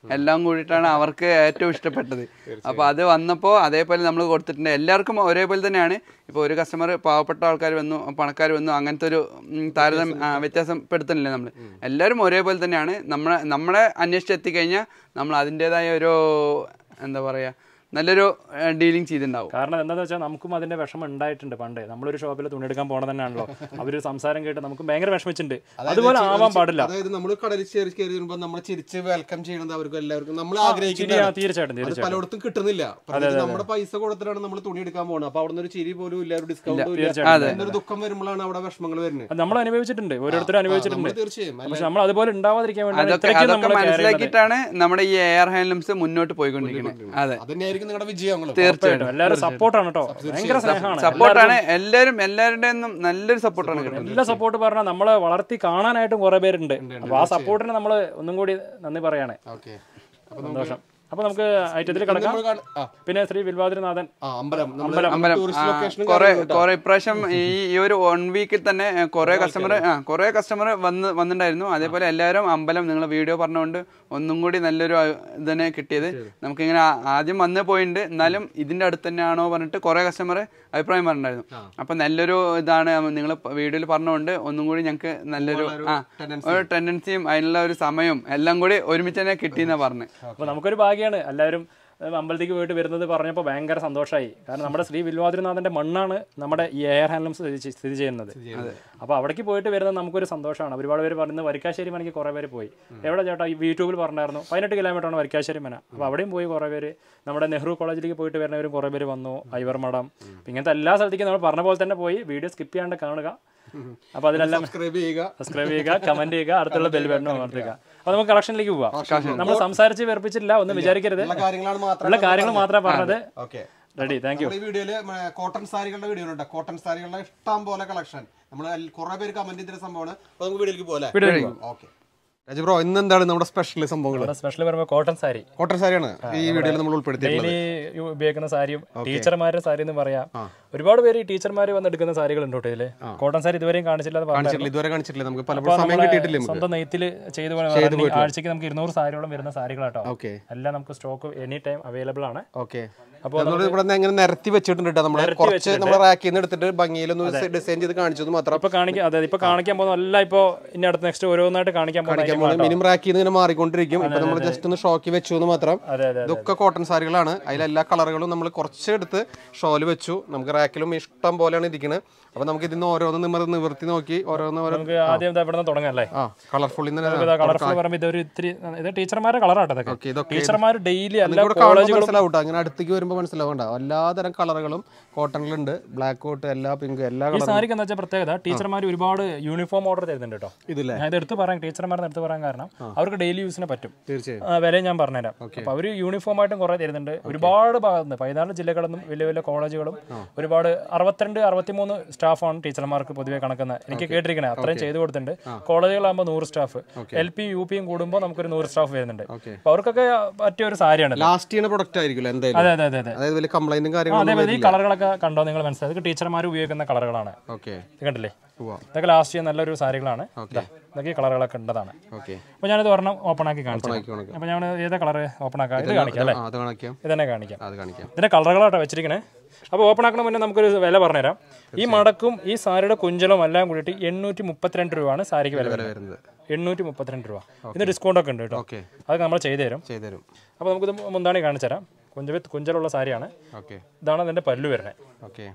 എല്ലാം കൂടിയിട്ടാണ് അവർക്ക് ഏറ്റവും ഇഷ്ടപ്പെട്ടത് അപ്പോൾ അത് വന്നപ്പോൾ അതേപോലെ നമ്മൾ കൊടുത്തിട്ടുണ്ട് എല്ലാവർക്കും ഒരേപോലെ തന്നെയാണ് ഇപ്പോൾ ഒരു കസ്റ്റമർ പാവപ്പെട്ട ആൾക്കാർ വന്നു പണക്കാർ വന്നു അങ്ങനത്തെ ഒരു ഉം, താരതമ്യം ആ, വ്യത്യാസം പെടുത്തുന്നില്ല നമ്മൾ എല്ലാവരും ഒരേപോലെ തന്നെയാണ് നമ്മളെ നമ്മളെ അന്വേഷിച്ച് എത്തിക്കഴിഞ്ഞാൽ നമ്മൾ അതിൻ്റെതായ ഒരു എന്താ പറയുക നല്ലൊരു ഡീലിംഗ് ചെയ്തിട്ടുണ്ടാവും കാരണം എന്താണെന്ന് വെച്ചാൽ നമുക്കും അതിന്റെ വിഷമം ഉണ്ടായിട്ടുണ്ട് പണ്ട് നമ്മളൊരു ഷോപ്പിൽ തുണിയെടുക്കാൻ പോണത് തന്നെയാണല്ലോ അവര് സംസാരം കേട്ട് നമുക്ക് ഭയങ്കര വിഷമിച്ചിട്ടുണ്ട് അതുപോലെ ആവാൻ പാടില്ല അതായത് നമ്മൾ കടലിൽ കയറി കയറി വരുമ്പോൾ നമ്മൾ ചിരിച്ച് വെൽക്കം ചെയ്യണത് അവർക്ക് എല്ലാവർക്കും നമ്മൾ ശരിയാ, ആഗ്രഹിക്കുന്നത് തീർച്ചയായിട്ടും അത് തീർച്ചയായിട്ടും പലയിടത്തും കിട്ടുന്നില്ല പ്രത്യേകിച്ച് നമ്മുടെ പൈസ കൊടുത്തിട്ടാണ് നമ്മൾ തുണി എടുക്കാൻ പോകുന്നത് അപ്പൊ അവിടെ നിന്ന് ഒരു ചിരി പോലും ഇല്ല ഒരു ഡിസ്കൗണ്ടും ഇല്ല തീർച്ചയായിട്ടും. എന്നൊരു ദുഃഖം വരുമ്പോഴാണ് അവിടെ വിഷമങ്ങൾ വരുന്നത് അത് നമ്മൾ അനുഭവിച്ചിട്ടുണ്ട് ഓരോരുത്തരും അനുഭവിച്ചിട്ടുണ്ട് നമ്മള് തീർച്ചയായും അല്ല, പക്ഷെ നമ്മൾ അതുപോലെ ഉണ്ടാവാതിരിക്കാൻ വേണ്ടിയാണ് അതൊക്കെ ഇത്രയ്ക്കും അതൊക്കെ നമ്മൾ care ചെയ്യുന്നത്. മനസ്സിലാക്കിയിട്ടാണ് നമ്മുടെ ഈ എയർ ഹാൻഡ്ലൂംസ് മുന്നോട്ട് പോയിക്കൊണ്ടിരിക്കുന്നത് അതെ അതന്നെയായിരിക്കും നിങ്ങളുടെ വിജയങ്ങളും ഉറപ്പായിട്ടും എല്ലാവരും സപ്പോർട്ടാണ് കേട്ടോ ഭയങ്കര സ്നേഹമാണ് സപ്പോർട്ടാണ് എല്ലാവരും എല്ലാവരുടെയും നല്ലൊരു സപ്പോർട്ടാണ് കിട്ടുന്നത് എല്ലാ സപ്പോർട്ട് പറഞ്ഞാൽ നമ്മളെ വളർത്തി കാണാനായിട്ടും കുറെ പേരുണ്ട് അപ്പൊ ആ സപ്പോർട്ടിന് നമ്മൾ ഒന്നും കൂടി നന്ദി പറയാണ് ഓക്കെ സന്തോഷം അപ്പൊ നമുക്ക് ഐറ്റത്തിൽ കിടക്കാം ആ പിന്നെ ശ്രീ വിൽവാതിരനാഥൻ ആ, അമ്പലം അമ്പലം ടൂറിസ്റ്റ് ലൊക്കേഷനും കുറെ കുറെ ഇപ്രാവശ്യം ഈ ഈ ഒരു വൺ വീക്കിൽ തന്നെ കുറെ കസ്റ്റമർ ആ കുറെ കസ്റ്റമർ വന്ന് വന്നിട്ടുണ്ടായിരുന്നു അതേപോലെ എല്ലാവരും അമ്പലം നിങ്ങൾ വീഡിയോ പറഞ്ഞുകൊണ്ട് ഒന്നും കൂടി നല്ലൊരു ഇതന്നെ കിട്ടിയത് നമുക്കിങ്ങനെ ആ- ആദ്യം വന്ന് പോയിട്ടുണ്ട് എന്നാലും ഇതിന്റെ അടുത്ത് തന്നെയാണോ പറഞ്ഞിട്ട് കുറെ കസ്റ്റമർ അഭിപ്രായം പറഞ്ഞിട്ടുണ്ടായിരുന്നു അപ്പൊ നല്ലൊരു ഇതാണ് നിങ്ങൾ വീഡിയോയിൽ പറഞ്ഞുകൊണ്ട് ഒന്നും കൂടി ഞങ്ങൾക്ക് നല്ലൊരു ആ ഒരു ടെൻഡൻസിയും അതിനുള്ള ഒരു സമയവും എല്ലാം കൂടി ഒരുമിച്ച് തന്നെ കിട്ടിയെന്നാ പറഞ്ഞത് അപ്പൊ നമുക്കൊരു ഭാഗ്യമാണ് എല്ലാവരും ഏഹ്, അമ്പലത്തിലേക്ക് പോയിട്ട് വരുന്നത് പറഞ്ഞപ്പോൾ ഭയങ്കര സന്തോഷമായി കാരണം നമ്മുടെ ശ്രീ വിൽവാതിരനാഥന്റെ മണ്ണാണ് നമ്മുടെ ഈ എയർ ഹാൻഡ്ലൂം സ്ഥിതി ചെയ്- സ്ഥിതി ചെയ്യുന്നത് അപ്പോൾ അവിടേക്ക് പോയിട്ട് വരുന്നത് നമുക്കൊരു സന്തോഷമാണ് ഒരുപാട് പേര് പറയുന്നത് വരിക്കാശ്ശേരി മനയ്ക്ക് കുറേ പേര് പോയി എവിടെ ചേട്ടാ ഈ യൂട്യൂബിൽ പറഞ്ഞായിരുന്നു പതിനെട്ട് കിലോമീറ്ററാണ് വരിക്കാശ്ശേരി മന അപ്പോൾ അവിടെയും പോയി കുറേ പേര് നമ്മുടെ നെഹ്റു കോളേജിലേക്ക് പോയിട്ട് വരുന്നവരും കുറേ പേര് വന്നു ഐവർ മഠം ഇങ്ങനത്തെ എല്ലാ സ്ഥലത്തേക്കും നമ്മൾ പറഞ്ഞ പോലെ തന്നെ പോയി വീഡിയോ സ്കിപ്പ് ചെയ്യാണ്ട് കാണുക അപ്പോൾ അതിലെല്ലാം സബ്സ്ക്രൈബ് ചെയ്യുക സബ്സ്ക്രൈബ് ചെയ്യുക കമന്റ് ചെയ്യുക അടുത്തുള്ള ബെൽ ബട്ടൺ അമർത്തുക അപ്പൊ നമുക്ക് കളക്ഷനിലേക്ക് പോവാം നമ്മൾ സംസാരിച്ച് വെറുപ്പിച്ചില്ല ഒന്നും വിചാരിക്കരുത് ഉള്ള കാര്യങ്ങളാണ് മാത്രം ഉള്ള കാര്യങ്ങൾ മാത്രമേ പറഞ്ഞത് ഓക്കെ റെഡി താങ്ക് യു നമ്മുടെ ഈ വീഡിയോയില് കോട്ടൺ സാരികളുടെ വീഡിയോ ഉണ്ട് കോട്ടൺ സാരികളുടെ ഇഷ്ടം പോലെ കളക്ഷൻ നമ്മൾ കുറെ പേര് കമന്റ് ചെയ്ത സംഭവമാണ് അപ്പൊ നമുക്ക് വീഡിയോയിലേക്ക് പോലെ ഓക്കെ രാജു ബ്രോ ഇന്ന് എന്താണ് നമ്മുടെ സ്പെഷ്യൽ സംഭവങ്ങൾ സ്പെഷ്യൽ പറയുമ്പോൾ കോട്ടൺ സാരി കോട്ടൺ സാരിയാണ് ഈ വീഡിയോയിൽ നമ്മൾ ഉൾപ്പെടുത്തിയിട്ടുള്ളത് ഡെയിലി ഉപയോഗിക്കുന്ന സാരിയും ടീച്ചർമാരുടെ സാരി എന്ന് പറയാം ഒരുപാട് പേര് ഈ ടീച്ചർമാർ വന്ന് എടുക്കുന്ന സാരികൾ ഉണ്ട് ഇതില് കോട്ടൺ സാരി ഇതുവരെയും കാണിച്ചില്ല എന്ന് പറഞ്ഞു കാണിച്ചിട്ടില്ല ഇതുവരെ കാണിച്ചിട്ടില്ല നമുക്ക് പലപ്പോഴും സമയം കിട്ടിയിട്ടില്ല നമുക്ക് സ്വന്തം നെയ്ത്തിൽ ചെയ്തു പോയ ആഴ്ചക്ക് നമുക്ക് ഇരുന്നൂറ് സാരിയോളം വരുന്ന സാരികളാട്ടോ ഓക്കെ എല്ലാം നമുക്ക് സ്റ്റോക്ക് എനി ടൈം അവൈലബിൾ ആണ് ഓക്കെ അപ്പോൾ നമ്മൾ ഇവിടെ നിന്ന് എങ്ങനെ നിരത്തി വെച്ചിട്ടുണ്ട് കേട്ടോ നമ്മള് കുറച്ച് നമ്മൾ റാക്കിൽ നിന്ന് എടുത്തിട്ട് ഭംഗിയിലൊന്ന് ഡിസൈൻ ചെയ്ത് കാണിച്ചത് മാത്രം ഇപ്പൊ കാണിക്കാം അതെ ഇപ്പൊ കാണിക്കാൻ പോകുന്ന എല്ലാം ഇപ്പൊ ഇനി അടുത്ത നെക്സ്റ്റ് ഓരോന്നായിട്ട് കാണിക്കാൻ പോകുന്ന മിനിമം റാക്കിൽ നിന്ന് ഇങ്ങനെ മാറിക്കൊണ്ടിരിക്കും ഇപ്പൊ നമ്മൾ ജസ്റ്റ് ഒന്ന് ഷോക്കി വെച്ചു എന്ന് മാത്രം അതെ അതെ ഇതൊക്കെ കോട്ടൺ സാരികളാണ് അതിലെല്ലാ കളറുകളും നമ്മൾ കുറച്ച് എടുത്ത് ഷോല് വെച്ചു നമുക്ക് റാക്കിലും ഇഷ്ടം പോലെയാണ് ഇരിക്കുന്നത് അപ്പൊ നമുക്ക് ഇതിന്ന് ഓരോന്ന് നിമർ നിവർത്തി നോക്കി ഓരോന്ന് ഓരോ നമുക്ക് ആദ്യം ഇതാ ഇവിടെ നിന്ന് തുടങ്ങാം അല്ലേ ആ കളർഫുൾ കളർഫുൾ പറയുമ്പോൾ ഇതൊരു ഇത്തിരി ഇത് ടീച്ചർമാരുടെ കളറാട്ടോ ഇതൊക്കെ ഓക്കെ ഇതൊക്കെ ടീച്ചർമാർ ഡെയിലി എല്ലാ ഇവിടെ കാണുമ്പോൾ മനസ്സിലാവും ട്ടോ. അങ്ങനെ അടുത്തേക്ക് വരുമ്പോൾ മനസ്സിലാവണ്ട എല്ലാതരം കളറുകളും കോട്ടണിലുണ്ട് ബ്ലാക്ക് കോട്ട് എല്ലാ പിങ്ക് എല്ലാ ഈ കളറും സാരിക്ക് എന്താ വെച്ചാൽ പ്രത്യേകത ടീച്ചർമാർ ഒരുപാട് യൂണിഫോം ഓർഡർ തരുന്നുണ്ട് കേട്ടോ ഇതില്ലേ ഞാൻ ഇത് എടുത്ത് പറയാം ടീച്ചർമാരെ എടുത്ത് പറയാൻ കാരണം അവർക്ക് ഡെയിലി യൂസിന് പറ്റും തീർച്ചയായും ആ, വിലയും ഞാൻ പറഞ്ഞുതരാം അപ്പൊ അവർ യൂണിഫോം ആയിട്ടും കുറെ തരുന്നുണ്ട് ഒരുപാട് ഭാഗത്ത് നിന്ന് പതിനാല് ജില്ലകളിൽ നിന്നും വലിയ വലിയ കോളേജുകളും ഒരുപാട് അറുപത്തിരണ്ട് അറുപത്തിമൂന്ന് സ്റ്റാഫാണ് ടീച്ചർമാർക്ക് പൊതുവെ കണക്കുന്നത് എനിക്ക് കേട്ടിരിക്കണേ അത്രയും ചെയ്തു കൊടുത്തിട്ടുണ്ട് കോളേജുകളാകുമ്പോൾ നൂറ് സ്റ്റാഫ് എൽ പി യു പിയും കൂടുമ്പോൾ നമുക്കൊരു നൂറ് സ്റ്റാഫ് വരുന്നുണ്ട് Okay. അപ്പൊ അവർക്കൊക്കെ പറ്റിയ ഒരു സാരിയാണ് ലാസ്റ്റ് ചെയ്യുന്ന പ്രൊഡക്റ്റ് ആയിരിക്കും എന്തായാലും അതെ അതെ അതെ അതെ അതായത് വലിയ കംപ്ലൈന്റും ആ, കാര്യങ്ങളും അതേപോലെ ഈ കളറുകളൊക്കെ കണ്ടോ നിങ്ങൾ മനസ്സിലായത് ഇതൊക്കെ ടീച്ചർമാർ ഉപയോഗിക്കുന്ന കളറുകളാണ് ഓക്കെ ഇത് കണ്ടില്ലേ ഇതൊക്കെ ലാസ്റ്റ് ചെയ്യാൻ നല്ലൊരു സാരികളാണ് ദാ, ഇതൊക്കെ ഈ കളറുകളൊക്കെ ഉണ്ടതാണ് ഓക്കെ അപ്പോൾ ഞാനിത് ഒരെണ്ണം ഓപ്പൺ ആക്കി കാണിച്ചു കാണിക്കാം. അപ്പോൾ ഞാൻ ഏതാ കളർ ഓപ്പൺ ആക്കാം ഇത് കാണിക്കാം അല്ലേ അത് കാണിക്കാം ഇതന്നെ കാണിക്കാം അത് കാണിക്കാം ഇതിന്റെ കളറുകളാട്ടോ വെച്ചിരിക്കണേ അപ്പോൾ ഓപ്പൺ ആക്കണ മുന്നേ നമുക്കൊരു വില പറഞ്ഞുതരാം ഈ മടക്കും ഈ സാരിയുടെ കുഞ്ചലും എല്ലാം കൂടിയിട്ട് എണ്ണൂറ്റി മുപ്പത്തിരണ്ട് രൂപയാണ് സാരിക്ക് വില വരുന്നത് വരുന്നത് എണ്ണൂറ്റി മുപ്പത്തിരണ്ട് രൂപ ഇതിന് ഡിസ്കൗണ്ട് ഒക്കെ ഉണ്ട് കേട്ടോ ഓക്കെ അതൊക്കെ നമ്മൾ ചെയ്തു തരും ചെയ്തുതരും അപ്പോൾ നമുക്കിത് മുന്താണി കാണിച്ചു തരാം കുഞ്ച വിത്ത് കുഞ്ചലുള്ള സാരിയാണ് ഓക്കെ ഇതാണ് അതിൻ്റെ പല്ലു വരുന്നത് ഓക്കെ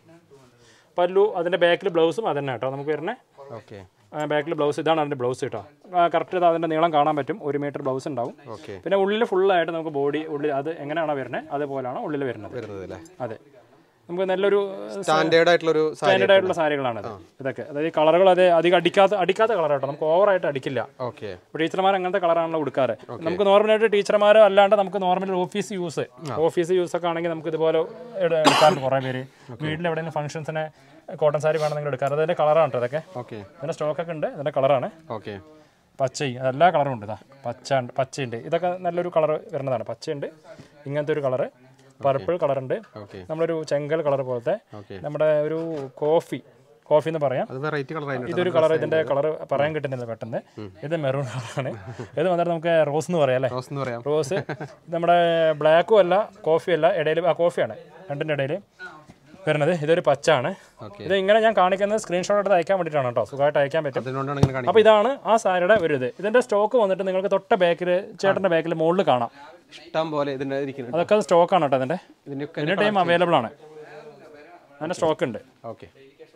പല്ലു അതിൻ്റെ ബാക്കിൽ ബ്ലൗസും അതന്നെ കേട്ടോ നമുക്ക് വരുന്നത് ഓക്കെ ബാക്കിൽ ബ്ലൗസ് ഇതാണ് അതിൻ്റെ ബ്ലൗസ് കേട്ടോ കറക്റ്റ് അതിൻ്റെ നീളം കാണാൻ പറ്റും ഒരു മീറ്റർ ബ്ലൗസ് ഉണ്ടാവും ഓക്കെ പിന്നെ ഉള്ളിൽ ഫുള്ളായിട്ട് നമുക്ക് ബോഡി ഉള്ളിൽ അത് എങ്ങനെയാണോ വരുന്നത് അതേപോലെയാണ് ഉള്ളിൽ വരുന്നത് വരുന്നത് അല്ലേ അതെ നമുക്ക് നല്ലൊരു സ്റ്റാൻഡേർഡ് ആയിട്ടുള്ള ഒരു സാരി സ്റ്റാൻഡേർഡ് ആയിട്ടുള്ള സാരികളാണ് ഇത് ഇതൊക്കെ അതായത് ഈ കളറുകൾ അത് അധികം അടിക്കാത്ത അടിക്കാത്ത കളർ കേട്ടോ നമുക്ക് ഓവറായിട്ട് അടിക്കില്ല ഓക്കെ ഇപ്പോൾ ടീച്ചർമാർ അങ്ങനത്തെ കളറാണല്ലോ കൊടുക്കാറ് നമുക്ക് നോർമലായിട്ട് ടീച്ചർമാരോ അല്ലാണ്ട് നമുക്ക് normal office use office use ഒക്കെ ആണെങ്കിൽ നമുക്ക് ഇതുപോലെ എടു- എടുക്കാറുണ്ട് കുറേ പേര് വീട്ടിൽ എവിടെയെങ്കിലും ഫംഗ്ഷൻസിന് കോട്ടൺ സാരി വേണമെങ്കിൽ എടുക്കാറ് അതിൻ്റെ കളറാണ് കേട്ടോ ഇതൊക്കെ ഓക്കെ ഇതിൻ്റെ സ്റ്റോക്കൊക്കെ ഉണ്ട് ഇതിൻ്റെ കളറാണ് ഓക്കെ പച്ചയും എല്ലാ കളറും ഉണ്ട് ഇതാ പച്ച ഉണ്ട് പച്ചയുണ്ട് ഇതൊക്കെ നല്ലൊരു കളർ വരുന്നതാണ് പച്ചയുണ്ട് ഇങ്ങനത്തെ ഒരു കളറ് പർപ്പിൾ കളറുണ്ട് ഓക്കെ നമ്മളൊരു ചെങ്കൽ കളർ പോലത്തെ ഓക്കെ നമ്മുടെ ഒരു കോഫി കോഫി എന്ന് പറയാം അത് വെറൈറ്റി കളർ അതിൻ്റെ ഇതൊരു കളർ ഇതിന്റെ കളർ പറയാൻ കിട്ടുന്നില്ല പെട്ടെന്ന് ഇത് മെറൂൺ കളറാണ് ഇത് വന്നിട്ട് നമുക്ക് റോസ് എന്ന് പറയാം അല്ലേ റോസ് എന്ന് പറയാം റോസ് നമ്മുടെ ബ്ലാക്കും അല്ല കോഫിയും അല്ല ഇടയിൽ ആ കോഫിയാണ് രണ്ടിൻ്റെ ഇടയിൽ വരുന്നത് ഇതൊരു പച്ചാണ് ഇത് ഇങ്ങനെ ഞാൻ കാണിക്കുന്നത് സ്ക്രീൻഷോട്ട് എടുത്ത് അയക്കാൻ വേണ്ടിയിട്ടാണ് കേട്ടോ സുഖമായിട്ട് അയക്കാൻ പറ്റും അതിനോണ്ടാണ് ഇങ്ങനെ കാണിക്കുന്നത് അപ്പോൾ ഇതാണ് ആ സാരിയുടെ ഒരു ഇത് ഇതിന്റെ സ്റ്റോക്ക് വന്നിട്ട് നിങ്ങൾക്ക് തൊട്ട ബാക്കിൽ ചേട്ടന്റെ ബാക്കിൽ മുകളിൽ കാണാം ഇഷ്ടം പോലെ ഇതിൻ്റെ ഇരിക്കുന്നുണ്ട് അതൊക്കെ സ്റ്റോക്കാണ് കേട്ടോ അതിന്റെ ഇതിൻ്റെയൊക്കെ ഇതിന്റെ ടൈം അവൈലബിൾ ആണ് അതിന്റെ സ്റ്റോക്ക് ഉണ്ട് ഓക്കെ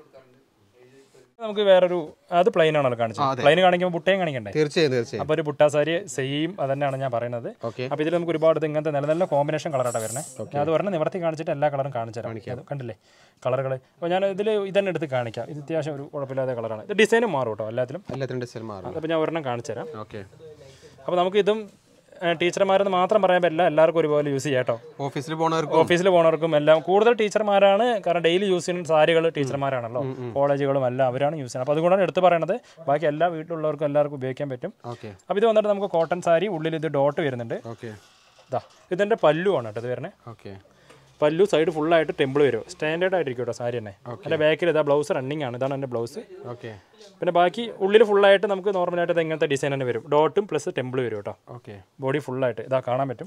നമുക്ക് വേറൊരു അത് പ്ലെയിൻ ആണല്ലോ കാണിച്ചത് പ്ലെയിൻ കാണിക്കുമ്പോൾ ബുട്ടയും കാണിക്കണ്ടേ തീർച്ചയായും തീർച്ചയായും അപ്പോൾ ഒരു ബുട്ടാ സാരി സെയിം അതന്നെയാണ് ഞാൻ പറയുന്നത് ഓക്കെ അപ്പോൾ ഇതിൽ നമുക്ക് ഒരുപാട് ഇത് ഇങ്ങനത്തെ നല്ല നല്ല കോമ്പിനേഷൻ കളറാണ് വരുന്നത് ഞാൻ അത് പറഞ്ഞ് നിവർത്തി കാണിച്ചിട്ട് എല്ലാ കളറും കാണിച്ചു തരാം അത് കണ്ടില്ലേ കളറുകൾ അപ്പോൾ ഞാൻ ഇതിൽ ഇതന്നെ എടുത്ത് കാണിക്കാം ഇത് അത്യാവശ്യം ഒരു കുഴപ്പമില്ലാത്ത കളറാണ് ഇത് ഡിസൈനും മാറും കേട്ടോ എല്ലാത്തിലും എല്ലാത്തിനും ഡിസൈൻ മാറും അപ്പോൾ ഞാൻ ഒരെണ്ണം കാണിച്ചു തരാം ഓക്കെ അപ്പോൾ നമുക്ക് ഇതും ടീച്ചർമാരെന്ന് മാത്രം പറയാൻ പറ്റില്ല എല്ലാവർക്കും ഒരുപോലെ യൂസ് ചെയ്യാം കേട്ടോ ഓഫീസിൽ പോണവർക്കും ഓഫീസിൽ പോണവർക്കും എല്ലാം കൂടുതൽ ടീച്ചർമാരാണ് കാരണം ഡെയിലി യൂസ് ചെയ്യുന്ന സാരികൾ ടീച്ചർമാരാണല്ലോ കോളേജുകളും എല്ലാം അവരാണ് യൂസ് ചെയ്യുന്നത് അപ്പോൾ അതുകൊണ്ടാണ് എടുത്ത് പറയണത് ബാക്കി എല്ലാ വീട്ടിലുള്ളവർക്കും എല്ലാവർക്കും ഉപയോഗിക്കാൻ പറ്റും ഓക്കെ അപ്പോൾ ഇത് വന്നിട്ട് നമുക്ക് കോട്ടൺ സാരി ഉള്ളിൽ ഇത് ഡോട്ട് വരുന്നുണ്ട് ഓക്കെ ഇതാ ഇതിൻ്റെ പല്ലു ആണ് കേട്ടോ ഇത് വരുന്നത് ഓക്കെ പല്ലു സൈഡ് ഫുള്ളായിട്ട് ടെമ്പിൾ വരും സ്റ്റാൻഡേർഡ് ആയിട്ടിരിക്കും കേട്ടോ സാരി തന്നെ അതിൻ്റെ ബാക്കിൽ ഇതാ ബ്ലൗസ് റണ്ണിങ് ആണ് ഇതാണ് എൻ്റെ ബ്ലൗസ് ഓക്കെ പിന്നെ ബാക്കി ഉള്ളിൽ ഫുള്ളായിട്ട് നമുക്ക് നോർമലായിട്ട് ഇത് ഇങ്ങനത്തെ ഡിസൈൻ തന്നെ വരും ഡോട്ടും പ്ലസ് ടെമ്പിൾ വരും കേട്ടോ ഓക്കെ ബോഡി ഫുള്ളായിട്ട് ഇതാ കാണാൻ പറ്റും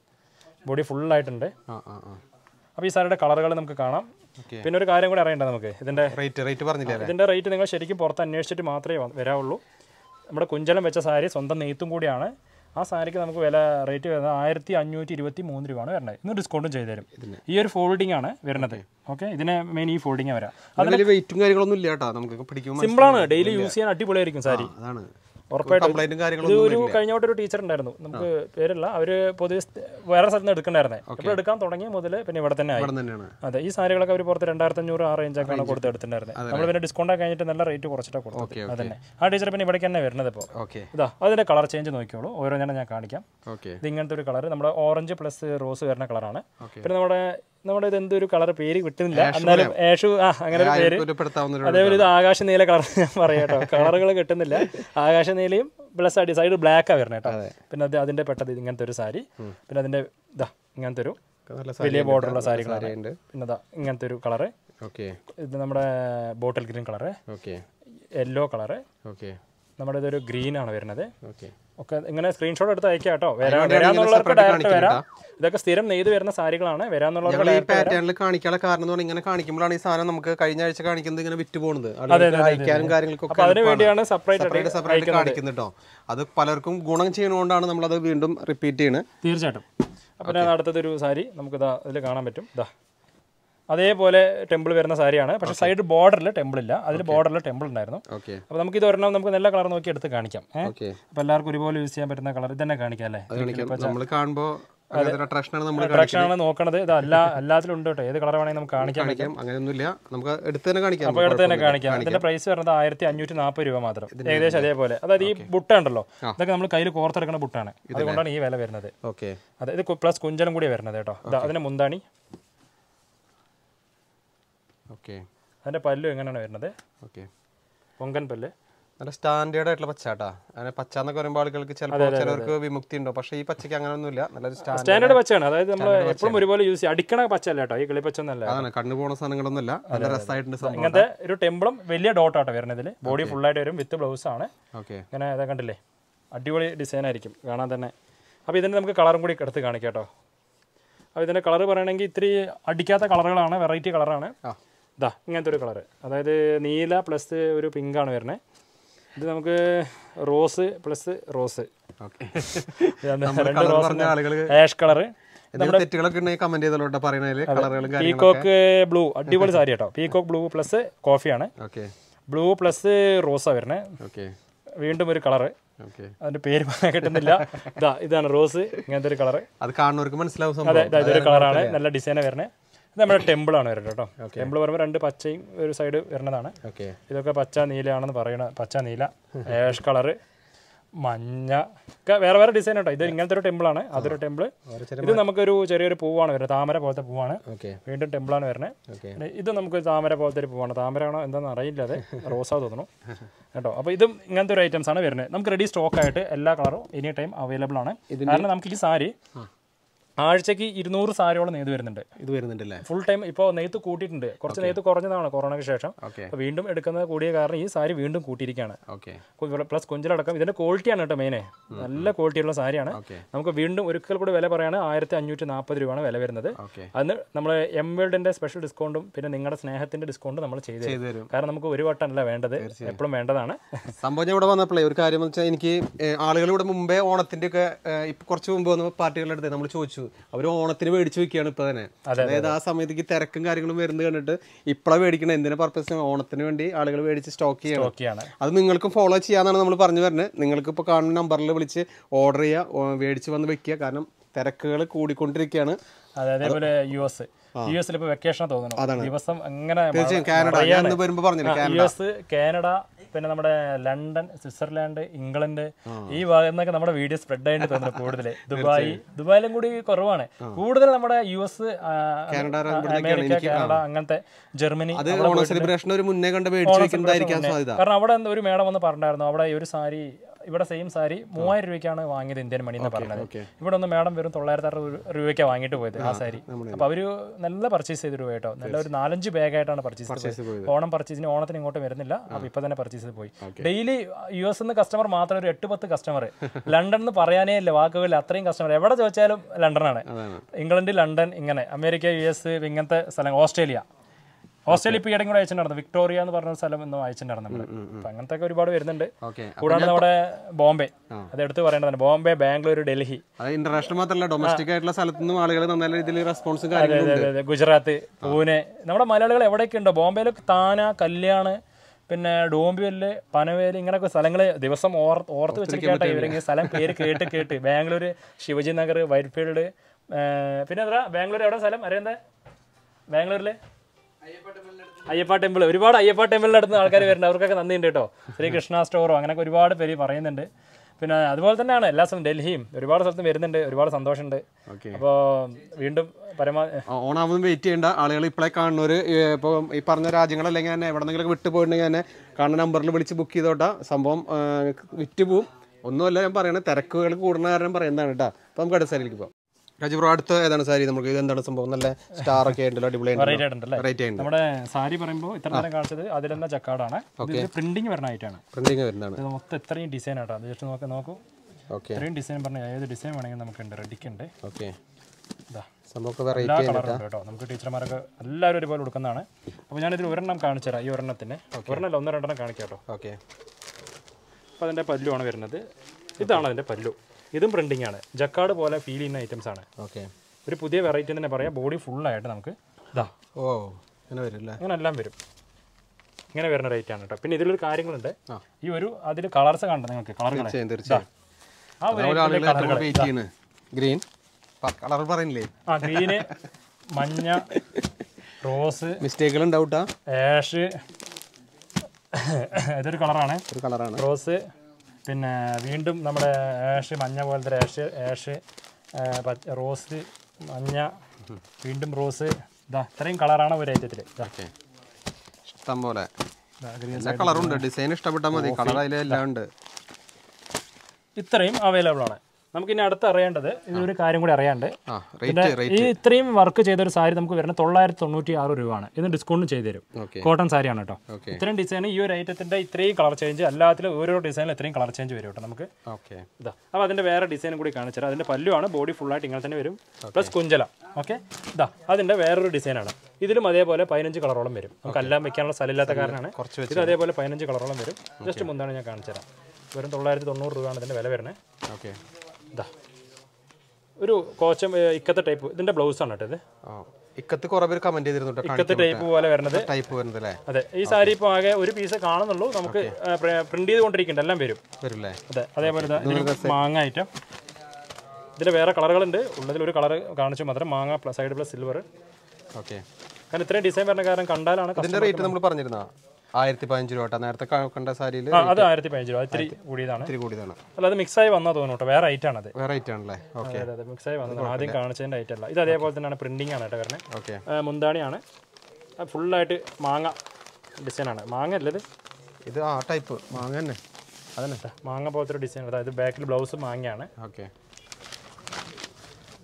ബോഡി ഫുള്ളായിട്ടുണ്ട് ആ ആ ആ അപ്പോൾ ഈ സാരിയുടെ കളറുകൾ നമുക്ക് കാണാം ഓക്കെ പിന്നെ ഒരു കാര്യം കൂടി അറിയണ്ട നമുക്ക് ഇതിൻ്റെ റേറ്റ് റേറ്റ് പറഞ്ഞില്ലേ അല്ലേ ഇതിൻ്റെ റേറ്റ് നിങ്ങൾ ശരിക്കും പുറത്ത് അന്വേഷിച്ചിട്ട് മാത്രമേ വ- വരാവുള്ളൂ നമ്മുടെ കുഞ്ചലം വെച്ച സാരി സ്വന്തം നെയ്ത്തും കൂടിയാണ് ആ സാരിക്ക് നമുക്ക് വില റേറ്റ് വരുന്നത് ആയിരത്തി അഞ്ഞൂറ്റി ഇരുപത്തി മൂന്ന് രൂപയാണ് വരുന്നത് ഇന്ന് ഡിസ്കൗണ്ടും ചെയ്തു തരും ഈ ഒരു ഫോൾഡിംഗ് ആണ് വരുന്നത് ഓക്കെ ഇതിന് മെയിൻ ഈ ഫോൾഡിംഗ് വരാം അതിന് വലിയ വെയിറ്റും കാര്യങ്ങളൊന്നും ഇല്ല കേട്ടോ നമുക്ക് പിടിക്കുമ്പോൾ സിമ്പിളാണ് ഡെയിലി യൂസ് ചെയ്യാൻ അടിപൊളിയായിരിക്കും സാരി അതാണ് ഉറപ്പായിട്ടും കംപ്ലൈന്റും ഇത് കാര്യങ്ങളൊന്നും ഒരു കഴിഞ്ഞ വട്ടം ഒരു ടീച്ചർ ഉണ്ടായിരുന്നു നമുക്ക് പേരില്ല അവര് പൊതുവെ സ്ഥ- വേറെ സ്ഥലത്ത് നിന്ന് എടുക്കണ്ടായിരുന്നേ അപ്പോൾ എടുക്കാൻ തുടങ്ങിയ മുതൽ പിന്നെ ഇവിടെ തന്നെ ആയി ഇവിടെ തന്നെയാണ് അതെ ഈ സാരികളൊക്കെ അവർ പുറത്ത് രണ്ടായിരത്തി അഞ്ഞൂറ് ആ റേഞ്ചൊക്കെയാണ് കൊടുത്ത് എടുത്തിട്ടുണ്ടായിരുന്നത് നമ്മൾ പിന്നെ ഡിസ്കൗണ്ട് ഒക്കെ കഴിഞ്ഞിട്ട് നല്ല റേറ്റ് കുറച്ചിട്ടാണ് കൊടുത്തത് അതന്നെ ആ ടീച്ചർ പിന്നെ ഇവിടേക്ക് തന്നെ വരുന്നത് ഇപ്പോൾ ഓക്കെ ഇതാ അതിന്റെ കളർ ചേഞ്ച് നോക്കിയോളൂ ഓരോന്നെണ്ണം ഞാൻ കാണിക്കാം ഓക്കെ ഇത് ഇങ്ങനത്തെ ഒരു കളർ നമ്മുടെ ഓറഞ്ച് പ്ലസ് റോസ് വരുന്ന കളറാണ് പിന്നെ നമ്മുടെ നമ്മുടെ ഇത് എന്തൊരു കളർ പേര് കിട്ടുന്നില്ല എന്നാലും ഏഷു ആ അങ്ങനെ ഒരു പേര് ഉൾപ്പെടുത്താവുന്ന ഒരു അതേപോലെ ഇത് ആകാശ നീല കളർ ഞാൻ പറയാം കേട്ടോ കളറുകൾ കിട്ടുന്നില്ല ആകാശ നീലയും പ്ലസ് അടി സൈഡ് ബ്ലാക്കാണ് വരുന്നത് കേട്ടോ പിന്നെ അത് അതിന്റെ പെട്ടത് ഇത് ഇങ്ങനത്തെ ഒരു സാരി പിന്നെ അതിന്റെ ഇതാ ഇങ്ങനത്തെ ഒരു നല്ല വലിയ ബോർഡറുള്ള സാരികളാണ് ഉണ്ട് പിന്നെ ഇതാ ഇങ്ങനത്തെ ഒരു കളറ് ഓക്കെ ഇത് നമ്മുടെ bottle green colour okay yellow colour okay നമ്മുടെ ഇതൊരു ഗ്രീൻ ആണ് വരുന്നത് ഓക്കെ ഒക്കെ ഇങ്ങനെ സ്ക്രീൻഷോട്ട് എടുത്ത് അയക്കാം കേട്ടോ വരാൻ വരാന്നുള്ളവർക്ക് ഡയറക്റ്റ് വരാം ഇതൊക്കെ സ്ഥിരം നെയ്ത് വരുന്ന സാരികളാണ് വരാന്നുള്ളവർക്ക് ഞങ്ങൾ ഈ direct വരാം. പാറ്റേണിൽ കാണിക്കാനുള്ള കാരണം എന്ന് പറഞ്ഞാൽ ഇങ്ങനെ കാണിക്കുമ്പോഴാണ് ഈ സാധനം നമുക്ക് കഴിഞ്ഞ ആഴ്ച കാണിക്കുന്നത് ഇങ്ങനെ വിറ്റ് പോകുന്നത് ആളുകൾക്ക് അയക്കാനും കാര്യങ്ങൾക്കൊക്കെ അപ്പൊ അതിന് വേണ്ടിയാണ് സെപ്പറേറ്റ് സെപ്പറേറ്റ് സെപ്പറേറ്റ് കാണിക്കുന്നത് കേട്ടോ അത് പലർക്കും ഗുണം ചെയ്യുന്നതുകൊണ്ടാണ് നമ്മളത് വീണ്ടും റിപ്പീറ്റ് ചെയ്യുന്നത് തീർച്ചയായിട്ടും അപ്പം ഞാൻ അടുത്തതൊരു സാരി നമുക്ക് ഇതാ അതിൽ കാണാൻ പറ്റും ഇതാ അതേപോലെ ടെമ്പിൾ വരുന്ന സാരിയാണ് പക്ഷേ സൈഡ് ബോർഡറിൽ ടെമ്പിൾ ഇല്ല അതിൽ ബോർഡറിൽ ടെമ്പിൾ ഉണ്ടായിരുന്നു ഓക്കെ അപ്പോൾ നമുക്ക് ഇത് ഒരെണ്ണം നമുക്ക് നല്ല കളർ നോക്കി എടുത്ത് കാണിക്കാം ഏഹ് ഓക്കെ അപ്പോൾ എല്ലാവർക്കും ഒരുപോലെ യൂസ് ചെയ്യാൻ പറ്റുന്ന കളർ ഇതന്നെ കാണിക്കാം അല്ലേ നമ്മൾ കാണുമ്പോൾ അട്രാക്ഷനാണ് നമ്മൾ അട്രാക്ഷനാണ് നോക്കണത് ഇത് എല്ലാ എല്ലാത്തിലും ഉണ്ട് കേട്ടോ ഏത് കളർ വേണമെങ്കിൽ നമുക്ക് കാണിക്കാം കാണിക്കാം അങ്ങനെയൊന്നുമില്ല നമുക്ക് എടുത്ത് തന്നെ കാണിക്കാം അപ്പോൾ എടുത്ത് തന്നെ കാണിക്കാം ഇതിന്റെ പ്രൈസ് വരുന്നത് ആയിരത്തി അഞ്ഞൂറ്റി നാൽപ്പത് രൂപ മാത്രം ഏകദേശം അതേപോലെ അതായത് ഈ ബുട്ട ഉണ്ടല്ലോ ഇതൊക്കെ നമ്മൾ കയ്യിൽ കോർത്തെടുക്കുന്ന ബുട്ടാണ് അതുകൊണ്ടാണ് ഈ വില വരുന്നത് ഓക്കെ അതെ ഇത് പ്ലസ് കുഞ്ചലും കൂടി വരുന്നത് കേട്ടോ ഇതാ അതിന്റെ മുന്താണി ഓക്കെ അതിന്റെ പല്ലു എങ്ങനെയാണ് വരുന്നത് ഓക്കെ പൊങ്കൻ പല്ല് നല്ല സ്റ്റാൻഡേർഡ് ആയിട്ടുള്ള പച്ചാട്ടാ അങ്ങനെ പച്ച എന്നൊക്കെ പറയുമ്പോൾ ആളുകൾക്ക് ചിലപ്പോൾ ചിലർക്ക് വിമുക്തി ഉണ്ടോ പക്ഷേ ഈ പച്ചയ്ക്ക് അങ്ങനെയൊന്നുമില്ല നല്ലൊരു സ്റ്റാൻഡേർഡ് സ്റ്റാൻഡേർഡ് പച്ചയാണ് അതായത് നമ്മൾ എപ്പോഴും ഒരുപോലെ യൂസ് ചെയ്യും അടിക്കണ പച്ചല്ല കേട്ടോ ഈ കിളിപ്പച്ച എന്നല്ല അതാണ് കണ്ണു പോണ സാധനങ്ങളൊന്നുമല്ല നല്ല രസമായിട്ടുണ്ട് സംഭവം ഇങ്ങനത്തെ ഒരു ടെമ്പിളും വലിയ ഡോട്ടാട്ടോ വരുന്നതിൽ ബോഡി ഫുള്ളായിട്ട് വരും വിത്ത് ബ്ലൗസ് ആണ് ഓക്കെ ഇങ്ങനെ ഇതാ കണ്ടില്ലേ അടിപൊളി ഡിസൈൻ ആയിരിക്കും കാണാൻ തന്നെ അപ്പോൾ ഇതിൻ്റെ നമുക്ക് കളറും കൂടി എടുത്ത് കാണിക്കാം കേട്ടോ അപ്പോൾ ഇതിൻ്റെ കളർ പറയണമെങ്കിൽ ഇത്തിരി അടിക്കാത്ത കളറുകളാണ് വെറൈറ്റി കളറാണ് ആ. ഇതാ ഇങ്ങനത്തെ ഒരു കളറ് അതായത് നീല പ്ലസ് ഒരു പിങ്ക് ആണ് വരുന്നത് ഇത് നമുക്ക് റോസ് പ്ലസ് റോസ് ഓക്കെ രണ്ട് കളർ റോസ് പറഞ്ഞ ആളുകൾ ആഷ് കളറ് എന്തെങ്കിലും തെറ്റുകളൊക്കെ ഉണ്ടെങ്കിൽ കമന്റ് ചെയ്തോട്ടെ പറയണതില് കളറുകളും കാര്യങ്ങളും പീകോക്ക് ബ്ലൂ അടിപൊളി സാരി കേട്ടോ പീകോക്ക് ബ്ലൂ പ്ലസ് കോഫിയാണ് ഓക്കെ ബ്ലൂ പ്ലസ് റോസാണ് വരുന്നത് ഓക്കെ വീണ്ടും ഒരു കളറ് ഓക്കെ അതിന്റെ പേര് പറയാൻ കിട്ടുന്നില്ല ഇതാ ഇതാണ് റോസ് ഇങ്ങനത്തെ ഒരു കളറ് അത് കാണുന്നവർക്ക് മനസ്സിലാവും അതെ സംഭവം ഇതാ ഇതൊരു കളറാണ് നല്ല ഡിസൈനാണ് വരുന്നത് ഇത് നമ്മുടെ ടെമ്പിൾ ആണ് വരുന്നത് കേട്ടോ ടെമ്പിൾ പറയുമ്പോൾ രണ്ട് പച്ചയും ഒരു സൈഡ് വരുന്നതാണ് ഓക്കെ ഇതൊക്കെ പച്ച നീലയാണെന്ന് പറയണ പച്ച നീല ഏഷ് കളറ് മഞ്ഞ ഒക്കെ വേറെ വേറെ ഡിസൈൻ കേട്ടോ ഇത് ഇങ്ങനത്തെ ഒരു ടെമ്പിളാണ് അതൊരു ടെമ്പിൾ ഇത് നമുക്കൊരു ചെറിയൊരു പൂവാണ് വരുന്നത് താമര പോലത്തെ പൂവാണ് ഓക്കെ വീണ്ടും ടെമ്പിളാണ് വരുന്നത് ഓക്കെ പിന്നെ ഇത് നമുക്ക് താമര പോലത്തെ ഒരു പൂവാണ് താമരയാണോ എന്താണെന്ന് അറിയില്ല അത് റോസാ തോന്നുന്നു കേട്ടോ അപ്പോൾ ഇതും ഇങ്ങനത്തെ ഒരു ഐറ്റംസ് ആണ് വരുന്നത് നമുക്ക് റെഡി സ്റ്റോക്ക് ആയിട്ട് എല്ലാ കളറും എനി ടൈം അവൈലബിൾ ആണ് കാരണം നമുക്ക് ഈ സാരി ആഴ്ചക്ക് ഇരുന്നൂറ് സാരിയോളം നെയ്ത് വരുന്നുണ്ട് ഇത് വരുന്നുണ്ടല്ലേ ഫുൾ ടൈം ഇപ്പോൾ നെയ്ത്ത് കൂട്ടിയിട്ടുണ്ട് കുറച്ച് നെയ്ത്ത് കുറഞ്ഞതാണ് കൊറോണയ്ക്ക് ശേഷം ഓക്കെ അപ്പോൾ വീണ്ടും എടുക്കുന്നത് കൂടിയ കാരണം ഈ സാരി വീണ്ടും കൂട്ടിയിരിക്കുകയാണ് ഓക്കെ പ്ലസ് കൊഞ്ചിലടക്കം ഇതിന്റെ ക്വാളിറ്റിയാണ് കേട്ടോ മെയിനെ നല്ല ക്വാളിറ്റിയുള്ള സാരിയാണ് ഓക്കെ നമുക്ക് വീണ്ടും ഒരിക്കൽ കൂടി വില പറയാണ് ആയിരത്തി അഞ്ഞൂറ്റി നാൽപ്പത് രൂപയാണ് വില വരുന്നത് ഓക്കെ അന്ന് നമ്മൾ എം വേൾഡിന്റെ സ്പെഷ്യൽ ഡിസ്കൗണ്ടും പിന്നെ നിങ്ങളുടെ സ്നേഹത്തിന്റെ ഡിസ്കൗണ്ടും നമ്മൾ ചെയ്തു തരും ചെയ്തു തരും കാരണം നമുക്ക് ഒരു വട്ടമല്ല വേണ്ടത് എപ്പോഴും വേണ്ടതാണ് സംഭവം ഞാൻ ഇവിടെ വന്നപ്പോഴേ ഒരു കാര്യം എന്ന് വെച്ചാൽ എനിക്ക് ആളുകൾ ഇവിടെ മുമ്പേ ഓണത്തിന്റെ ഒക്കെ ഇപ്പൊ കുറച്ച് മുമ്പ് വന്ന പാർട്ടികളുടെ അടുത്ത് നമ്മൾ ചോദിച്ചു അവർ ഓണത്തിന് മേടിച്ച് വെക്കുകയാണ് ഇപ്പൊ തന്നെ അതായത് ആ സമയത്തേക്ക് തിരക്കും കാര്യങ്ങളും വരുന്നത് കണ്ടിട്ട് ഇപ്പഴാ മേടിക്കണം എന്തിനാ പർപ്പസ് ഓണത്തിന് വേണ്ടി ആളുകൾ മേടിച്ച് സ്റ്റോക്ക് ചെയ്യണം ഓക്കെയാണ് അത് നിങ്ങൾക്കും ഫോളോ ചെയ്യാന്നാണ് നമ്മൾ പറഞ്ഞു വരുന്നത് നിങ്ങൾക്ക് ഇപ്പോൾ കാണുന്ന നമ്പറിൽ വിളിച്ച് ഓർഡർ ചെയ്യുക ഓ- മേടിച്ച് വന്ന് വെക്കുക കാരണം തിരക്കുകൾ കൂടിക്കൊണ്ടിരിക്കുകയാണ് അതെ അതേപോലെ യു എസ് യു എസിൽ ഇപ്പോൾ വെക്കേഷൻ തോന്നുന്നു ദിവസം അങ്ങനെ തീർച്ചയായും കാനഡ ഞാൻ ഇന്ന് വരുമ്പോൾ പറഞ്ഞില്ല യു എസ് കാനഡ പിന്നെ നമ്മുടെ ലണ്ടൻ സ്വിറ്റ്സർലാൻഡ് ഇംഗ്ലണ്ട് ഈ ഭാഗത്ത് നിന്നൊക്കെ നമ്മുടെ വീഡിയോ സ്പ്രെഡ് ആയിട്ട് തോന്നുന്നു കൂടുതൽ ദുബായ് ദുബായിലും കൂടി കുറവാണ് കൂടുതൽ നമ്മുടെ യു എസ് അമേരിക്ക കാനഡ അങ്ങനത്തെ ജർമ്മനി അത് ഓണ സെലിബ്രേഷൻ ഒരു മുന്നേ കണ്ട് മേടിച്ച് വെക്കുന്നതായിരിക്കാൻ സാധ്യത കാരണം അവിടെ എന്താ ഒരു മേഡം വന്ന് പറഞ്ഞിട്ടുണ്ടായിരുന്നു അവിടെ ഈ ഒരു സാരി ഇവിടെ സെയിം സാരി മൂവായിരം രൂപയ്ക്കാണ് വാങ്ങിയത് ഇന്ത്യൻ മണി എന്ന് പറഞ്ഞത് ഇവിടെ ഒന്ന് മേഡം വെറും തൊള്ളായിരത്തി അറുപത് രൂപയ്ക്കാണ് വാങ്ങിയിട്ട് പോയത് ആ സാരി അപ്പൊ അവര് നല്ല പർച്ചേസ് ചെയ്ത് രൂപ കേട്ടോ നല്ല ഒരു നാലഞ്ച് ബാഗ് ആയിട്ടാണ് പർച്ചേസ് ചെയ്തത് ഓണം പർച്ചേസിന് ഓണത്തിന് ഇങ്ങോട്ട് വരുന്നില്ല അപ്പൊ ഇപ്പൊ തന്നെ പർച്ചേസ് ചെയ്ത് പോയി ഡെയിലി യു എസ് നിന്ന് കസ്റ്റമർ മാത്രം ഒരു എട്ട് പത്ത് കസ്റ്റമർ ലണ്ടൻ എന്ന് പറയാനേ ഇല്ല വാക്കുകളിൽ അത്രയും കസ്റ്റമർ എവിടെ ചോദിച്ചാലും ലണ്ടനാണ് ഇംഗ്ലണ്ട് ലണ്ടൻ ഇങ്ങനെ അമേരിക്ക യു എസ് ഇങ്ങനത്തെ സ്ഥലം ഓസ്ട്രേലിയ ഓസ്ട്രേലിയ ഇപ്പോൾ ഇടയും കൂടെ അയച്ചിട്ടുണ്ടായിരുന്നു വിക്ടോറിയ എന്ന് പറഞ്ഞ സ്ഥലം എന്ന് അയച്ചിട്ടുണ്ടായിരുന്നു നമ്മൾ അപ്പം അങ്ങനത്തെ ഒക്കെ ഒരുപാട് വരുന്നുണ്ട് ഓക്കെ കൂടാതെ നമ്മുടെ ബോംബെ അത് എടുത്ത് പറയേണ്ടതാണ് ബോംബെ ബാംഗ്ലൂർ ഡൽഹി അത് ഇന്റർനാഷണൽ മാത്രമല്ല ഡൊമസ്റ്റിക് ആയിട്ടുള്ള സ്ഥലത്തു നിന്നും ആളുകൾ നല്ല രീതിയിൽ റെസ്പോൺസും കാര്യങ്ങളും അതെ, അതെ, ഗുജറാത്ത് പൂനെ നമ്മുടെ മലയാളികൾ എവിടെയൊക്കെ ഉണ്ടോ ബോംബെയിൽ താന കല്യാൺ പിന്നെ ഡോംബിവല്ല് പനവേല് ഇങ്ങനെയൊക്കെ സ്ഥലങ്ങൾ ദിവസം ഓർ ഓർത്ത് വെച്ചിട്ട് കേട്ടോ ഇവരിങ്ങനെ സ്ഥലം പേര് കേട്ട് കേട്ട് ബാംഗ്ലൂർ ശിവജി നഗർ വൈറ്റ്ഫീൽഡ് പിന്നെ എന്താ ബാംഗ്ലൂർ എവിടെ സ്ഥലം അറിയാന്താ ബാംഗ്ലൂരിൽ അയ്യപ്പ ടെമ്പിൾ ഒരുപാട് അയ്യപ്പ ടെമ്പിളിൻ്റെ അടുത്ത് ആൾക്കാർ വരുന്നുണ്ട് അവർക്കൊക്കെ നന്ദിയുണ്ട് കേട്ടോ ശ്രീകൃഷ്ണ സ്റ്റോറോ അങ്ങനെയൊക്കെ ഒരുപാട് പേര് പറയുന്നുണ്ട് പിന്നെ അതുപോലെ തന്നെയാണ് എല്ലാ സ്ഥലത്തും ഡൽഹിയും ഒരുപാട് സ്ഥലത്തും വരുന്നുണ്ട് ഒരുപാട് സന്തോഷമുണ്ട് ഓക്കെ അപ്പോൾ വീണ്ടും പരമാവധി ഓണാവുമ്പോൾ വെയിറ്റ് ചെയ്യേണ്ട ആളുകൾ ഇപ്പോഴേ കാണുന്നവർ ഇപ്പോൾ ഈ പറഞ്ഞ രാജ്യങ്ങളല്ലെങ്കിൽ തന്നെ എവിടെന്നെങ്കിലും വിട്ടു പോയിട്ടുണ്ടെങ്കിൽ തന്നെ കാണുന്ന നമ്പറിൽ വിളിച്ച് ബുക്ക് ചെയ്തോട്ടാ സംഭവം ആ, വിറ്റ് പോവും ഒന്നുമല്ല ഞാൻ പറയണത് തിരക്കുകൾ കൂടുന്ന കാരണം പറയുന്നതാണ് കേട്ടോ അപ്പോൾ നമുക്ക് അടുത്ത സാരിയിലേക്ക് പോകാം രാജു ബ്രോ അടുത്ത ഏതാണ് സാരി നമുക്ക് ഇത് എന്താണ് സംഭവം നല്ല സ്റ്റാർ ഒക്കെ ഉണ്ടല്ലോ വെറൈറ്റി അടിപൊളിയായിട്ട് ആയിട്ടുണ്ടല്ലേ വെറൈറ്റി ആയിട്ട് നമ്മുടെ സാരി പറയുമ്പോൾ ഇത്ര നേരം കാണിച്ചത് അതിലെന്ന ചക്കാടാണ് ഇത് പ്രിന്റിങ് വരണമായിട്ടാണ് പ്രിന്റിങ് വരുന്നതാണ് ഇത് മൊത്തം ഇത്രയും ഡിസൈൻ ആട്ടോ അത് ജസ്റ്റ് നോക്കാം നോക്കൂ ഓക്കെ ഇത്രയും ഡിസൈൻ പറഞ്ഞാൽ ഏത് ഡിസൈൻ വേണമെങ്കിൽ നമുക്കുണ്ട് റെഡിക്ക് ഉണ്ട് ഓക്കെ ഇതാ സംഭവമൊക്കെ എല്ലാ വെറൈറ്റി കളറും ഉണ്ട് കേട്ടോ നമുക്ക് ടീച്ചർമാരൊക്കെ എല്ലാവരും ഒരുപോലെ കൊടുക്കുന്നതാണ് അപ്പോൾ ഞാനിതിൽ ഒരെണ്ണം കാണിച്ചു തരാം ഈ ഒരെണ്ണത്തിന് ഒരെണ്ണമല്ല ഒന്ന് രണ്ടെണ്ണം കാണിക്കാം കേട്ടോ ഓക്കെ അപ്പോൾ അതിൻ്റെ പല്ലുവാണ് വരുന്നത് ഇതാണ് അതിൻ്റെ പല്ലു ഇതും പ്രിന്റിംഗ് ആണ് ജക്കാട് പോലെ ഫീൽ ചെയ്യുന്ന ഐറ്റംസ് ആണ് ഓക്കെ ഒരു പുതിയ വെറൈറ്റി തന്നെ പറയാം ബോഡി ഫുള്ളായിട്ട് നമുക്ക് ഇതാ ഓ അങ്ങനെ വരും അല്ലേ അങ്ങനെ എല്ലാം വരും ഇങ്ങനെ വരുന്ന റേറ്റ് ആണ് കേട്ടോ പിന്നെ ഇതിലൊരു കാര്യങ്ങളുണ്ട് ആ. ഈ ഒരു അതിൽ കളർസ് കണ്ടോ നിങ്ങൾക്ക് കളറുകൾ തീർച്ചയായും തീർച്ചയായും ആ ഒരു അതുപോലെ ആളുകൾ കളറുകൾ എപ്പോഴും വെയിറ്റ് ചെയ്യണ് ഗ്രീൻ കളർ പറയുന്നില്ലേ ആ ഗ്രീന് മഞ്ഞ റോസ് മിസ്റ്റേക്കുകൾ ഉണ്ടാവട്ടാ ആഷ് ഇതൊരു കളറാണ് ഒരു കളറാണ് റോസ് പിന്നെ വീണ്ടും നമ്മുടെ ആഷ് മഞ്ഞ പോലത്തെ ആഷ് ആഷ് ആ, പച്ച റോസ് മഞ്ഞ വീണ്ടും റോസ് ഇതാ ഇത്രയും കളറാണ് ഒരു ഐറ്റത്തിൽ ഇതാ ഓക്കെ ഇഷ്ടം പോലെ ഇതാ ഗ്രീൻ എല്ലാ കളറും ഉണ്ട് ഡിസൈൻ ഇഷ്ടപ്പെട്ടാൽ മതി കളർ അതിലെല്ലാം ഉണ്ട് ഇത്രയും അവൈലബിൾ ആണ് നമുക്ക് ഇനി അടുത്ത് അറിയേണ്ടത് ഇതൊരു കാര്യം കൂടി അറിയാണ്ട് ആ പിന്നെ റേറ്റ് ഈ ഇത്രയും വർക്ക് ചെയ്ത ഒരു സാരി നമുക്ക് വരുന്നത് തൊള്ളായിരത്തി തൊണ്ണൂറ്റി ആറ് രൂപയാണ് ഇത് ഡിസ്കൗണ്ട് ചെയ്ത് തരും ഓക്കെ കോട്ടൺ സാരിയാണ് കേട്ടോ ഓക്കെ ഇത്രയും ഡിസൈൻ ഈ ഒരു ഐറ്റത്തിന്റെ ഇത്രയും കളർ ചേഞ്ച് എല്ലാത്തിലും ഓരോ ഡിസൈനിലും ഇത്രയും കളർ ചേഞ്ച് വരും കേട്ടോ നമുക്ക് ഓക്കെ ഇതാ അപ്പോൾ അതിന്റെ വേറെ ഡിസൈൻ കൂടി കാണിച്ചുതരാം അതിന്റെ പല്ലുവാണ് ബോഡി ഫുള്ളായിട്ട് ഇങ്ങനെ തന്നെ വരും പ്ലസ് കുഞ്ചല ഓക്കെ ഇതാ അതിന്റെ വേറൊരു ഡിസൈനാണ് ഇതിലും അതേപോലെ പതിനഞ്ച് കളറോളം വരും നമുക്ക് എല്ലാം വെക്കാനുള്ള സ്ഥലമില്ലാത്ത കാരണമാണ് കുറച്ച് ഇത് അതേപോലെ പതിനഞ്ച് കളറോളം വരും ജസ്റ്റ് മുന്താണ് ഞാൻ കാണിച്ചുതരാം വെറും തൊള്ളായിരത്തി തൊണ്ണൂറ് രൂപയാണ് ഇതിന്റെ വില വരുന്നത് ഓക്കെ ഇതാ ഒരു കോച്ചം ഏ, ഇക്കത്തെ ടൈപ്പ് ഇതിന്റെ ബ്ലൗസ് ആണ് കേട്ടോ ഇത് ആ ഇക്കത്ത് കുറെ പേര് കമന്റ് ചെയ്തിരുന്നു ഇക്കത്തെ ടൈപ്പ് പോലെ വരുന്നത് ടൈപ്പ് വരുന്നത് അല്ലേ അതെ ഈ സാരി ഇപ്പോൾ ആകെ ഒരു പീസ് കാണുന്നുള്ളൂ നമുക്ക് പ്രിന്റ് ചെയ്തുകൊണ്ടിരിക്കുന്നുണ്ട് എല്ലാം വരും വരില്ലേ അതെ അതേപോലെ ദാ ഇതിന് മാങ്ങ ഐറ്റം ഇതിൽ വേറെ കളറുകളുണ്ട് ഉള്ളതിൽ ഒരു കളർ കാണിച്ചു മാത്രം മാങ്ങ plus side plus silver okay കാരണം ഇത്രയും ഡിസൈൻ വരുന്ന കാരണം കണ്ടാലാണ് ഇതിന്റെ റേറ്റ് നമ്മൾ പറഞ്ഞിരുന്ന ആയിരത്തി പതിനഞ്ച് രൂപ കേട്ടോ നേരത്തെ ക- കണ്ട സാരിയിൽ ആ, അത് ആയിരത്തി പതിനഞ്ച് രൂപ ഇത്തിരി കൂടിയതാണ് ഇത്തിരി കൂടിയതാണ് അല്ല അത് മിക്സായി വന്നാ തോന്നുന്നു കേട്ടോ വേറെ ഐറ്റം ആണ് അത് വേറെ റേറ്റ് ആണല്ലേ ഓക്കെ അതെ അതെ മിക്സായി വന്നതാണ് ആദ്യം കാണിച്ചതിൻ്റെ ഐറ്റം അല്ല ഇത് അതേപോലെ തന്നെയാണ് പ്രിന്റിംഗ് ആണ് കേട്ടോ വരുന്നത് ഓക്കെ മുന്താണിയാണ് ഫുള്ളായിട്ട് മാങ്ങ ഡിസൈനാണ് മാങ്ങ അല്ലത് ഇത് ആ ടൈപ്പ് മാങ്ങ തന്നെ അതന്നെ മാങ്ങ പോലത്തെ ഒരു ഡിസൈൻ അതായത് ബാക്കിൽ ബ്ലൗസ് മാങ്ങയാണ് ഓക്കെ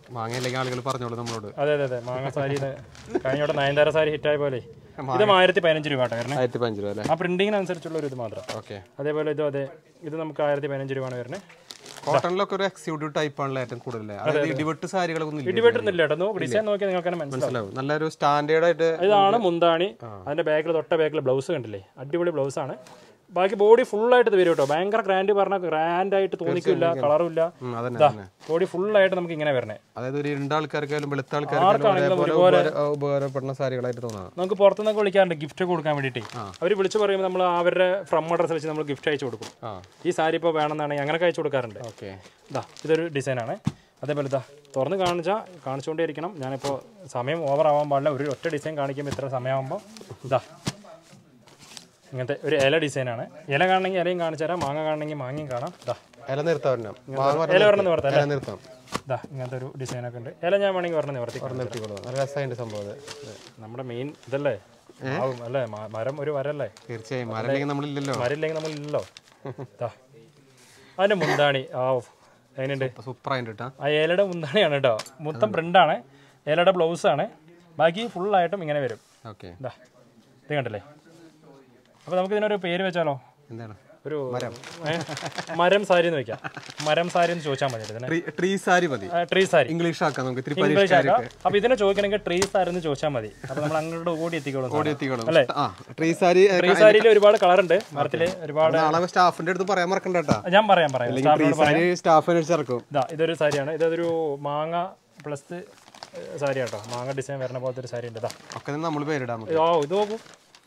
മാങ്ങയില്ലെങ്കിൽ ആളുകൾ പറഞ്ഞോളൂ നമ്മളോട് അതെ അതെ അതെ മാങ്ങ സാരി കഴിഞ്ഞ വട്ടം നയൻതാര സാരി ഹിറ്റായ പോലെ ഇതും ആയിരത്തി പതിനഞ്ച് രൂപ കേട്ടോ വരണേ ആയിരത്തി പതിനഞ്ച് രൂപ അല്ലേ ആ പ്രിന്റിങ്ങിനനുസരിച്ചുള്ള ഒരു ഇത് മാത്രം ഓക്കെ അതേപോലെ ഇതും അതെ ഇത് നമുക്ക് ആയിരത്തി പതിനഞ്ച് രൂപയാണ് വരുന്നത് കോട്ടണിലൊക്കെ ഒരു എക്സിക്യൂട്ടീവ് ടൈപ്പ് ആണല്ലോ ഏറ്റവും കൂടുതൽ അതായത് ഇടിവെട്ട് സാരികളൊന്നും ഇല്ല ഇടിവെട്ടുന്നില്ല കേട്ടോ നോക്ക് ഡിസൈൻ നോക്കിയാൽ നിങ്ങൾക്ക് തന്നെ മനസ്സിലാവും മനസ്സിലാവും നല്ലൊരു സ്റ്റാൻഡേർഡ് ആയിട്ട് ഇതാണ് മുന്താണി അതിന്റെ ബാക്കിൽ തൊട്ട ബാക്കിൽ ബ്ലൗസ് കണ്ടില്ലേ അടിപൊളി ബ്ലൗസ് ആണ് ബാക്കി ബോഡി ഫുൾ ആയിട്ട് ഇത് വരും കേട്ടോ ഭയങ്കര ഗ്രാൻഡ് പറഞ്ഞാൽ ഗ്രാൻഡ് ആയിട്ട് തോന്നിക്കില്ല കളറും ഇല്ല ഉം, അതന്നെ അതന്നെ ബോഡി ഫുൾ ആയിട്ട് നമുക്ക് ഇങ്ങനെ വരണേ അതായത് ഒരു ഇരുണ്ട ആൾക്കാർക്കായാലും വെളുത്ത ആൾക്കാർക്കായാലും അതേപോലെ ഉപകാര- ഉപകാരപ്പെടുന്ന സാരികളായിട്ട് തോന്നാം നമുക്ക് പുറത്തുനിന്നൊക്കെ വിളിക്കാറുണ്ട് ഗിഫ്റ്റ് കൊടുക്കാൻ വേണ്ടിയിട്ട് അവർ വിളിച്ചു പറയുമ്പോൾ നമ്മൾ അവരുടെ ഫ്രം അഡ്രസ് വെച്ച് നമ്മൾ ഗിഫ്റ്റ് അയച്ചു കൊടുക്കും ആ ഈ സാരി ഇപ്പോൾ വേണമെന്നാണെങ്കിൽ അങ്ങനെയൊക്കെ അയച്ചു കൊടുക്കാറുണ്ട് ഓക്കെ ഇതാ ഇതൊരു ഡിസൈനാണ് അതേപോലെ ഇതാ തുറന്ന് കാണിച്ചാൽ കാണിച്ചുകൊണ്ടേ ഇരിക്കണം ഞാനിപ്പോൾ സമയം ഓവർ ആവാൻ പാടില്ല ഒരു ഒറ്റ ഡിസൈൻ കാണിക്കുമ്പോൾ ഇത്ര സമയമാകുമ്പോൾ ഇതാ ഇങ്ങനത്തെ ഒരു ഇല ഡിസൈനാണ് ഇല കാണണമെങ്കിൽ ഇലയും കാണിച്ചു തരാം മാങ്ങ കാണണമെങ്കിൽ മാങ്ങയും കാണാം ഇതാ ഇല നിർത്താം ഒരെണ്ണം. മാങ്ങ ഇല പറഞ്ഞ് നിവർത്താം ഇല നിർത്താം ഇതാ ഇങ്ങനത്തെ ഒരു ഡിസൈനൊക്കെ ഉണ്ട് ഇല ഞാൻ വേണമെങ്കിൽ പറഞ്ഞ് നിവർത്തി നിർത്തിക്കോളൂ നല്ല രസമായിട്ട് സംഭവം അത് നമ്മുടെ മെയിൻ ഇതല്ലേ മാവും അല്ലേ മ- മരം ഒരു വരല്ലേ തീർച്ചയായും മരല്ലെങ്കിൽ നമ്മളില്ലല്ലോ മരമില്ലെങ്കിൽ നമ്മളില്ലല്ലോ ഇതാ അതിൻ്റെ മുന്താണി ആ അതിനുണ്ട് സൂപ്പറായിട്ട് കേട്ടാ ആ ഏലയുടെ മുന്താണിയാണ് കേട്ടോ മൊത്തം പ്രിൻ്റാണ് ഏലയുടെ ബ്ലൗസാണ് ബാക്കി ഫുള്ളായിട്ടും ഇങ്ങനെ വരും ഓക്കെ ഇതാ ഇത് കണ്ടില്ലേ അപ്പോൾ നമുക്ക് ഇതിനൊരു പേര് വെച്ചാലോ എന്താണ് ഒരു ഏ? മരം സാരി എന്ന് വെക്കാം മരം സാരി എന്ന് ചോദിച്ചാൽ മതി ഇതിനെ ട്രീ ട്രീ സാരി മതി ട്രീ സാരി ഇംഗ്ലീഷ് ആക്കാം നമുക്ക് ഇത്തിരി ഇംഗ്ലീഷ് പരിഷ്കാരം ആക്കാം അപ്പോൾ ഇതിനെ ചോദിക്കണമെങ്കിൽ ട്രീ സാരി എന്ന് ചോദിച്ചാൽ മതി അപ്പോൾ നമ്മൾ അങ്ങോട്ട് ഓടി എത്തിക്കോളും സാധനം. എത്തിക്കോളും അല്ലേ? ആ ട്രീ സാരി ട്രീ സാരിയിൽ ഒരുപാട് കളറുണ്ട് മരത്തിൽ ഒരുപാട് നാളെ സ്റ്റാഫിന്റെ അടുത്ത് പറയാൻ മറക്കണ്ട കേട്ടാ ഞാൻ പറയാം പറയാം ട്രീ സ്റ്റാഫിനോട് പറയാം സാരി സ്റ്റാഫിനെ ഇറക്കും ഇതാ ഇതൊരു സാരിയാണ് ഇതൊരു മാങ്ങ പ്ലസ് സാരി കേട്ടോ മാങ്ങ ഡിസൈൻ വരുന്ന പോലത്തെ ഒരു സാരി ഉണ്ട് ഇതാ ഒക്കെ നമ്മൾ പേരിടാൻ നമുക്ക് ഓ ഇത് നോക്കൂ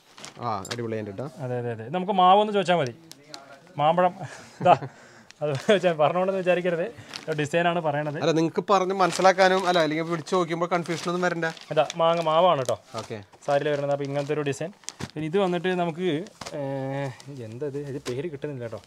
ആ അടിപൊളിയായിട്ട് കേട്ടോ അതെ അതെ അതെ ഇത് നമുക്ക് മാവെന്ന് ചോദിച്ചാൽ മതി മാമ്പഴം ഇതാ അത് വെച്ചാൽ പറഞ്ഞോണ്ടെന്ന് വിചാരിക്കരുത് ഡിസൈനാണ് പറയണത് അല്ല നിങ്ങൾക്ക് പറഞ്ഞ് മനസ്സിലാക്കാനും അല്ല അല്ലെങ്കിൽ പിടിച്ച് നോക്കുമ്പോൾ കൺഫ്യൂഷൻ ഒന്നും വരണ്ട ഇതാ മാങ്ങ മാവാണ് കേട്ടോ ഓക്കെ സാരിയിൽ വരുന്നത് അപ്പോൾ ഇങ്ങനത്തെ ഒരു ഡിസൈൻ പിന്നെ ഇത് വന്നിട്ട് നമുക്ക് ഏർ, എന്താ ഇത് ഇത് പേര് കിട്ടുന്നില്ല കേട്ടോ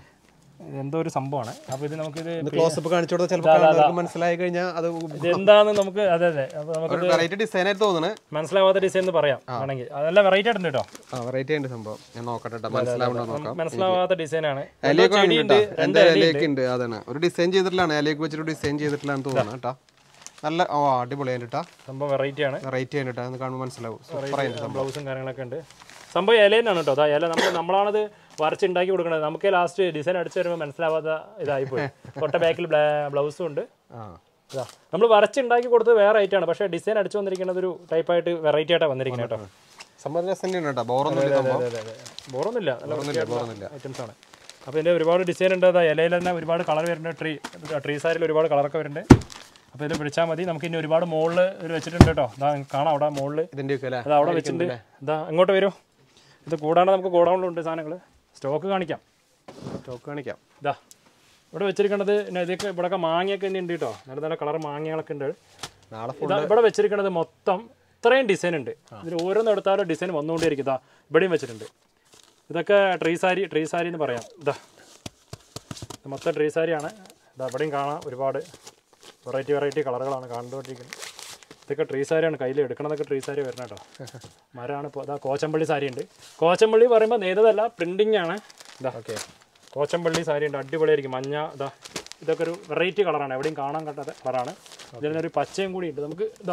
ഇതെന്തോ ഒരു സംഭവമാണ് അപ്പോൾ ഇത് നമുക്കിത് ക്ലോസപ്പ് കാണിച്ചു കൊടുത്താൽ ചിലപ്പോൾ മനസ്സിലായി കഴിഞ്ഞാൽ അത് ഇത് എന്താണെന്ന് നമുക്ക് അതെ അതെ അപ്പോൾ നമുക്ക് ഒരു വെറൈറ്റി ഡിസൈൻ ആയിട്ട് തോന്നുന്നു മനസ്സിലാവാത്ത ഡിസൈൻ എന്ന് പറയാം വേണമെങ്കിൽ അതെല്ലാം വെറൈറ്റി ആയിട്ടുണ്ട് കേട്ടോ ആ വെറൈറ്റി ഉണ്ട് സംഭവം ഞാൻ നോക്കട്ടെ കേട്ടോ മനസ്സിലാവണ്ടോ നോക്കാം മനസ്സിലാവാത്ത ഡിസൈനാണ് ഇലയൊക്കെ ചെടിയുണ്ട് ഉണ്ട് എന്റെ ഇലയൊക്കെ ഉണ്ട് അതാണ് ഒരു ഡിസൈൻ ചെയ്തിട്ടുള്ളതാണ് ഇലയൊക്കെ വെച്ചിട്ട് ഡിസൈൻ ചെയ്തിട്ടുള്ളതാണ് തോന്നുന്നു കേട്ടോ നല്ല ഓ അടിപൊളിയായിട്ട് കേട്ടോ സംഭവം വെറൈറ്റി ആണ് വെറൈറ്റി ആയിട്ട് കേട്ടോ കാണുമ്പോൾ മനസ്സിലാവും സൂപ്പറായിട്ട് സംഭവം ബ്ലൗസും കാര്യങ്ങളൊക്കെ ഉണ്ട് സംഭവം ഇല തന്നെയാണ് കേട്ടോ അതാ ഇല നമ്മൾ നമ്മളാണത് വരച്ചുണ്ടാക്കി കൊടുക്കുന്നത് നമുക്ക് ലാസ്റ്റ് ഡിസൈൻ അടിച്ചു വരുമ്പോൾ മനസ്സിലാവാത്ത ഇതായിപ്പോയി തൊട്ട ബാക്കിൽ ബ്ലൗസും ഉണ്ട് ആ ഇതാ നമ്മൾ വരച്ചുണ്ടാക്കി കൊടുത്തത് വേറെ ഐറ്റാണ് പക്ഷേ ഡിസൈൻ അടിച്ചു വന്നിരിക്കുന്നത് ഒരു ടൈപ്പായിട്ട് വെറൈറ്റി ആയിട്ടാണ് വന്നിരിക്കുന്നത് കേട്ടോ സംഭവം രസം തന്നെയാണ് കേട്ടോ ബോറൊന്നും ഇല്ല സംഭവം അതെ അതെ ബോറൊന്നുമില്ല നല്ല ഐറ്റംസ് ആണ് അപ്പോൾ ഇതിൻ്റെ ഒരുപാട് ഡിസൈൻ ഉണ്ട് അതാ ഇലയിൽ തന്നെ ഒരുപാട് കളർ വരുന്നുണ്ട് ട്രീ ട്രീ സാരിൽ ഒരുപാട് കളറൊക്കെ വരുന്നുണ്ട് അപ്പോൾ ഇത് വിളിച്ചാൽ മതി നമുക്ക് ഇനി ഒരുപാട് മുകളിൽ ഒരു വെച്ചിട്ടുണ്ട് കേട്ടോ ഇതാ നിങ്ങൾക്ക് കാണാം അവിടെ മുകളിൽ ഇതിൻ്റെയൊക്കെ അല്ലേ അത് അവിടെ വെച്ചിട്ടുണ്ട് ഇതാ ഇങ്ങോട്ട് വരൂ ഇത് കൂടാണ്ട് നമുക്ക് ഗോഡൗണിലുണ്ട് സാധനങ്ങൾ സ്റ്റോക്ക് കാണിക്കാം സ്റ്റോക്ക് കാണിക്കാം ഇതാ ഇവിടെ വെച്ചിരിക്കുന്നത് പിന്നെ ഇതൊക്കെ ഇവിടെയൊക്കെ മാങ്ങയൊക്കെ തന്നെ ഉണ്ട് കേട്ടോ നല്ല നല്ല കളർ മാങ്ങകളൊക്കെ ഉണ്ട് നാളെ ഇതാ ഇവിടെ വെച്ചിരിക്കുന്നത് മൊത്തം ഇത്രയും ഡിസൈൻ ഉണ്ട് ഇതിൽ ഓരോന്ന് എടുത്താലും ഡിസൈൻ വന്നുകൊണ്ടിരിക്കും ഇതാ ഇവിടെയും വെച്ചിട്ടുണ്ട് ഇതൊക്കെ ട്രീ സാരി ട്രീ സാരി എന്ന് പറയാം ഇതാ ഇത് മൊത്തം ട്രീ സാരിയാണ് ഇതാ ഇവിടെയും കാണാം ഒരുപാട് വെറൈറ്റി വെറൈറ്റി കളറുകളാണ് കണ്ടുകൊണ്ടിരിക്കുന്നത് ഇതൊക്കെ ട്രീ സാരിയാണ് കയ്യിൽ എടുക്കണതൊക്കെ ട്രീ സാരി വരണം കേട്ടോ മരമാണ് ഇപ്പോൾ ഇതാ കോച്ചമ്പള്ളി സാരി ഉണ്ട് കോച്ചമ്പള്ളി പറയുമ്പോൾ നെയ്തതല്ല പ്രിൻറ്റിംഗ് ആണ് ഇതാ ഓക്കെ കോച്ചമ്പള്ളി സാരി ഉണ്ട് അടിപൊളിയായിരിക്കും മഞ്ഞ ഇതാ ഇതൊക്കെ ഒരു വെറൈറ്റി കളറാണ് എവിടെയും കാണാൻ കണ്ടാത്ത കളറാണ് ഇതിനൊരു പച്ചയും കൂടി ഉണ്ട് നമുക്ക് ഇതാ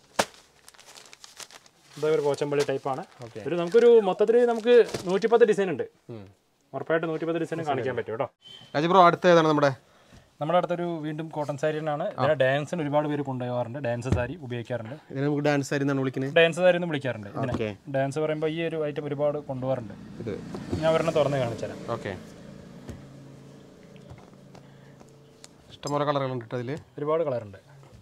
ഇതാ ഒരു കോച്ചമ്പള്ളി ടൈപ്പാണ് ഒരു നമുക്കൊരു മൊത്തത്തിൽ നമുക്ക് നൂറ്റിപ്പത്ത് ഡിസൈൻ ഉണ്ട് ഉറപ്പായിട്ട് നൂറ്റിപ്പത്ത് ഡിസൈൻ കാണിക്കാൻ പറ്റും കേട്ടോ രാജു ബ്രോ അടുത്ത ഏതാണ് നമ്മുടെ നമ്മുടെ അടുത്തൊരു വീണ്ടും കോട്ടൺ സാരി തന്നെയാണ് ഇതിനെ ഡാൻസിന് ഒരുപാട് പേര് കൊണ്ടുപോകാറുണ്ട് ഡാൻസ് സാരി ഉപയോഗിക്കാറുണ്ട് ഇതിനെ നമുക്ക് ഡാൻസ് സാരി എന്നാണ് വിളിക്കുന്നത് ഡാൻസ് സാരി എന്ന് വിളിക്കാറുണ്ട് ഇതിനെ ഓക്കെ ഡാൻസ് പറയുമ്പോൾ ഈ ഒരു ഐറ്റം ഒരുപാട് കൊണ്ടുപോകാറുണ്ട് ഇത് ഞാൻ ഒരെണ്ണം തുറന്ന് കാണിച്ചുതരാം ഓക്കെ ഇഷ്ടംപോലെ കളറുകളുണ്ട് കേട്ടോ അതിൽ ഒരുപാട് കളറുണ്ട്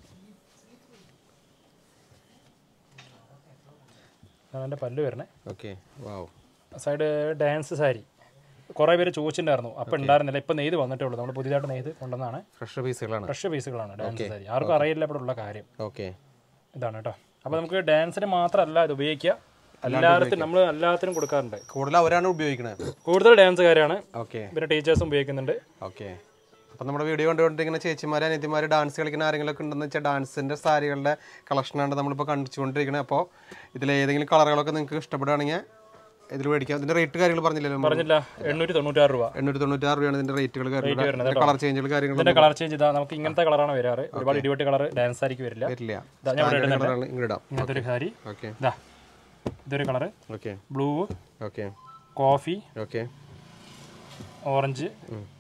അതാണ് എൻ്റെ പല്ല് വരണേ okay wow side dance sari കുറേ പേര് ചോദിച്ചിട്ടുണ്ടായിരുന്നു അപ്പം ഉണ്ടായിരുന്നില്ല ഇപ്പം നെയ്ത് വന്നിട്ടേ ഉള്ളൂ നമ്മൾ പുതിയതായിട്ട് നെയ്ത് കൊണ്ടുവന്നാണ് ഫ്രഷ് പീസുകളാണ് ഫ്രഷ് പീസുകളാണ് ഡാൻസ് സാരി ആർക്കും അറിയില്ല ഇവിടെ ഉള്ള കാര്യം ഓക്കെ ഇതാണ് കേട്ടോ അപ്പോൾ നമുക്ക് ഡാൻസിന് മാത്രമല്ല ഇത് ഉപയോഗിക്കുക എല്ലായിടത്തും നമ്മൾ എല്ലാത്തിനും കൊടുക്കാറുണ്ട് കൂടുതൽ അവരാണ് ഉപയോഗിക്കുന്നത് കൂടുതൽ ഡാൻസുകാരാണ് ഓക്കെ പിന്നെ ടീച്ചേഴ്സും ഉപയോഗിക്കുന്നുണ്ട് ഓക്കെ അപ്പം നമ്മുടെ വീഡിയോ കണ്ടുകൊണ്ടിരിക്കുന്ന ചേച്ചിമാർ അനിയത്തിമാർ ഡാൻസ് കളിക്കുന്ന ആരെങ്കിലുമൊക്കെ ഉണ്ടെന്ന് വെച്ചാൽ ഡാൻസിൻ്റെ സാരികളുടെ കളക്ഷനാണ് നമ്മളിപ്പോൾ കണ്ടിച്ചുകൊണ്ടിരിക്കുന്നത് അപ്പോൾ ഇതിൽ ഏതെങ്കിലും കളറുകളൊക്കെ നിങ്ങൾക്ക് ഇഷ്ടപ്പെടുകയാണെങ്കിൽ ഇതിൽ മേടിക്കാം ഇതിന്റെ റേറ്റ് കാര്യങ്ങൾ പറഞ്ഞില്ലല്ലോ നമ്മള്? പറഞ്ഞില്ല എണ്ണൂറ്റി തൊണ്ണൂറ്റാറ് രൂപ എണ്ണൂറ്റി തൊണ്ണൂറ്റാറ് രൂപയാണ് ഇതിന്റെ റേറ്റുകൾ വരുന്നത് കളർ ചേഞ്ചുകൾ കാര്യങ്ങൾ ഇതിന്റെ കളർ ചേഞ്ച് ഇതാ നമുക്ക് ഇങ്ങനത്തെ കളറാണ് വരാറ് ഒരുപാട് ഇടിവെട്ടി കളർ ഡാൻസ് ആയിരിക്കും വരില്ല വരില്ല ഇതാ ഞാൻ ഇവിടെ ഇടുന്നുണ്ട് കളറാണ് ഇങ്ങോട്ട് ഇടാം ഇങ്ങനത്തെ ഒരു സാരി ഓക്കെ ഇതാ ഇതൊരു colour okay blue okay coffee okay orange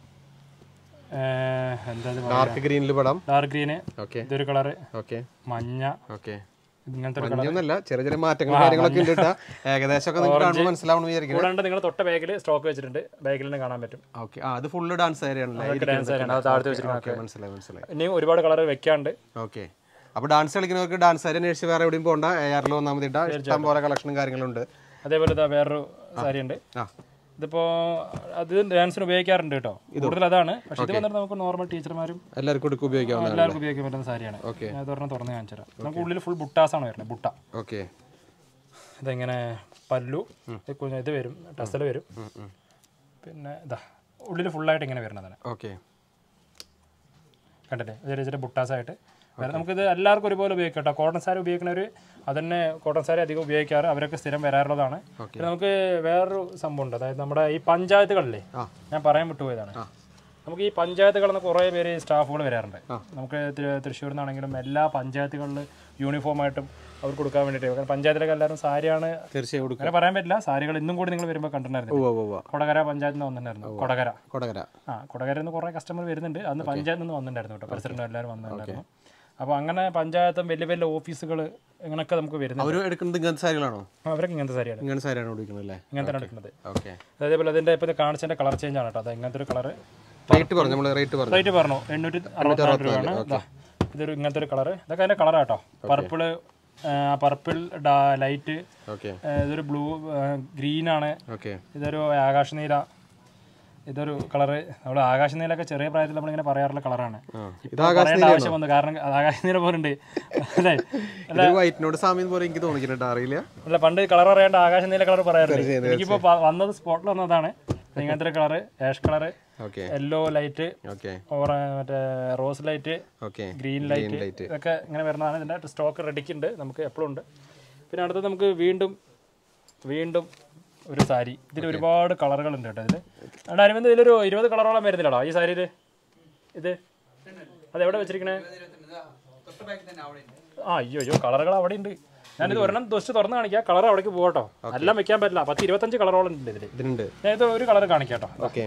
എന്താ ഡാർക്ക് ഗ്രീനിൽ പെടാം ഡാർക്ക് ഗ്രീന് ഓക്കെ ഇതൊരു കളറ് ഓക്കെ മഞ്ഞ ഓക്കെ ഇങ്ങനത്തെ ഒരു മഞ്ഞൊന്നല്ല ചെറിയ ചെറിയ മാറ്റങ്ങൾ കാര്യങ്ങളൊക്കെ ഉണ്ട് കേട്ടാ ഏകദേശം ഒക്കെ നിങ്ങൾക്ക് കാണുമ്പോൾ മനസ്സിലാവണം വിചാരിക്കുന്നത് കൂടാണ്ട് നിങ്ങൾ തൊട്ട ബാഗിൽ സ്റ്റോക്ക് വെച്ചിട്ടുണ്ട് ബാഗിൽ തന്നെ കാണാൻ പറ്റും ഓക്കെ ആ അത് ഫുള്ള് ഡാൻസ് ഏരിയയാണല്ലേ ഡാൻസ് ആണ് അത് താഴത്ത് വെച്ചിരിക്കുന്നത് ഓക്കെ മനസ്സിലായി മനസ്സിലായി ഇനിയും ഒരുപാട് കളർ വെക്കാണ്ട് ഓക്കെ അപ്പൊ ഡാൻസ് കളിക്കുന്നവർക്ക് ഡാൻസ് ആരി അന്വേഷിച്ച് വേറെ എവിടെയും പോകണ്ട എ ആറിൽ വന്നാൽ മതി ഇട്ടാ ഇഷ്ടം പോലെ കളക്ഷനും കാര്യങ്ങളുണ്ട് അതേപോലെ ഇതാ വേറൊരു സാരി ഉണ്ട് ആ ഇതിപ്പോ അത് ഡാൻസിന് ഉപയോഗിക്കാറുണ്ട് കേട്ടോ കൂടുതൽ അതാണ് പക്ഷെ ഇത് വന്നിട്ട് നമുക്ക് നോർമൽ ടീച്ചർമാരും എല്ലാവർക്കും എടുക്കും ഉപയോഗിക്കാവുന്നതാണ് എല്ലാവർക്കും ഉപയോഗിക്കാൻ പറ്റുന്ന സാരിയാണ് ഓക്കെ ഞാൻ ഇതൊരെണ്ണം തുറന്ന് കാണിച്ചു തരാം നമുക്ക് ഉള്ളിൽ ഫുൾ ബുട്ടാസ് ആണ് വരുന്നത് ബുട്ട ഓക്കെ ഇതെങ്ങനെ പല്ലു ഇത് കുഞ്ഞ് ഇത് വരും ടസൽ വരും പിന്നെ ഇതാ ഉള്ളിൽ ഫുള്ളായിട്ട് ഇങ്ങനെ വരുന്നതാണ് ഓക്കെ കണ്ടില്ലേ ചെറിയ ചെറിയ ബുട്ടാസ് ആയിട്ട് വേറെ നമുക്കിത് എല്ലാവർക്കും ഒരുപോലെ ഉപയോഗിക്കാം കേട്ടോ കോട്ടൺ സാരി ഉപയോഗിക്കുന്നവർ അതന്നെ കോട്ടൺ സാരി അധികം ഉപയോഗിക്കാറ് അവരൊക്കെ സ്ഥിരം വരാറുള്ളതാണ് പിന്നെ നമുക്ക് വേറൊരു സംഭവം ഉണ്ട് അതായത് നമ്മുടെ ഈ പഞ്ചായത്തുകളിലെ ആ. ഞാൻ പറയാൻ വിട്ടുപോയതാണ് നമുക്ക് ഈ പഞ്ചായത്തുകളിൽ നിന്ന് കുറേ പേര് സ്റ്റാഫുകൾ വരാറുണ്ട് നമുക്ക് തി- തൃശ്ശൂരിൽ നിന്നാണെങ്കിലും എല്ലാ പഞ്ചായത്തുകളിൽ യൂണിഫോമായിട്ടും അവർക്ക് കൊടുക്കാൻ വേണ്ടിയിട്ട് കാരണം പഞ്ചായത്തിലൊക്കെ എല്ലാവരും സാരിയാണ് തീർച്ചയായും കൊടുക്കും അങ്ങനെ പറയാൻ പറ്റില്ല സാരികൾ ഇന്നും കൂടി നിങ്ങൾ വരുമ്പോൾ കണ്ടിട്ടുണ്ടായിരുന്നു ഉവ്വ് ഉവ്വ് ഉവ്വ്. കൊടകര പഞ്ചായത്തിൽ നിന്ന് വന്നിട്ടുണ്ടായിരുന്നു കൊടകര കൊടകര ആ കൊടകരയിൽ നിന്ന് കുറേ കസ്റ്റമർ വരുന്നുണ്ട് അന്ന് പഞ്ചായത്തിൽ നിന്ന് വന്നിട്ടുണ്ടായിരുന്നു കേട്ടോ പ്രസിഡന്റ് എല്ലാവരും വന്നിട്ടുണ്ടായിരുന്നു അപ്പോൾ അങ്ങനെ പഞ്ചായത്തും വലിയ വലിയ ഓഫീസുകൾ ഇങ്ങനെയൊക്കെ നമുക്ക് വരുന്നുണ്ട് അവർ എടുക്കുന്നത് ഇങ്ങനത്തെ സാരികളാണോ അവരൊക്കെ ഇങ്ങനത്തെ സാരിയാണ് ഇങ്ങനത്തെ സാരിയാണ് കൊടുക്കുന്നത് അല്ലേ ഇങ്ങനത്തെ എടുക്കുന്നത് ഓക്കെ അതേപോലെ അതിൻ്റെ ഇപ്പോൾ കാണിച്ചതിൻ്റെ കളർ ചേഞ്ച് ആണ് കേട്ടോ അത് ഇങ്ങനത്തെ ഒരു കളർ റേറ്റ് പറഞ്ഞു നമ്മൾ റേറ്റ് പറഞ്ഞു റേറ്റ് പറഞ്ഞു എണ്ണൂറ്റി അറുപത്തിനാല് രൂപയാണ് ഇതാ ഇതൊരു ഇങ്ങനത്തെ ഒരു കളർ ഇതൊക്കെ അതിൻ്റെ കളറാണ് കേട്ടോ പർപ്പിള് പർപ്പിൾ ലൈറ്റ് ഓക്കെ ഇതൊരു ബ്ലൂ ഗ്രീൻ ആണ് ഓക്കെ ഇതൊരു ആകാശനീല ഇതൊരു കളറ് നമ്മൾ ആകാശനീലൊക്കെ ചെറിയ പ്രായത്തിൽ നമ്മളിങ്ങനെ പറയാറുള്ള കളറാണ് ഇത് പറയേണ്ട ആവശ്യം വന്നു കാരണം അത് ആകാശനീല പോലെ ഉണ്ട് അല്ലേ ഇത് വൈറ്റിനോട് സാമ്യം പോലെ എനിക്ക് തോന്നിക്കുന്നുണ്ട് അറിയില്ല അല്ല പണ്ട് കളർ അറിയാണ്ട് ആകാശനീല കളർ പറയാറുണ്ട് എനിക്കിപ്പോൾ പ- വന്നത് സ്പോട്ടിൽ വന്നതാണ് ഇങ്ങനത്തെ ഒരു colour ash colour okay yellow light okay ഓറ മറ്റേ rose light okay green light ഇതൊക്കെ ഇങ്ങനെ വരുന്നതാണ് ഇതിൻ്റെ സ്റ്റോക്ക് റെഡിക്കുണ്ട് നമുക്ക് എപ്പോഴും ഉണ്ട് പിന്നെ അടുത്തത് നമുക്ക് വീണ്ടും വീണ്ടും ഒരു സാരി ഇതിൽ ഒരുപാട് കളറുകൾ ഉണ്ട് കേട്ടോ ഇതിൽ അതുകൊണ്ട് അരവിന്ദ് ഇതിലൊരു ഇരുപത് കളറോളം വരുന്നില്ലടാ ഈ സാരിയിൽ ഇത് അത് എവിടെ വെച്ചിരിക്കണേ ആ അയ്യോ അയ്യോ കളറുകൾ അവിടെ ഉണ്ട് ഞാനിത് ഒരെണ്ണം ജസ്റ്റ് തുറന്ന് കാണിക്കാം കളർ അവിടേക്ക് പോകട്ടോ എല്ലാം വെക്കാൻ പറ്റില്ല പത്ത് ഇരുപത്തഞ്ച് കളറോളം ഉണ്ട് ഇതിൽ ഇതിനുണ്ട് ഞാൻ ഇത് ഒരു കളർ കാണിക്കാം കേട്ടോ ഓക്കെ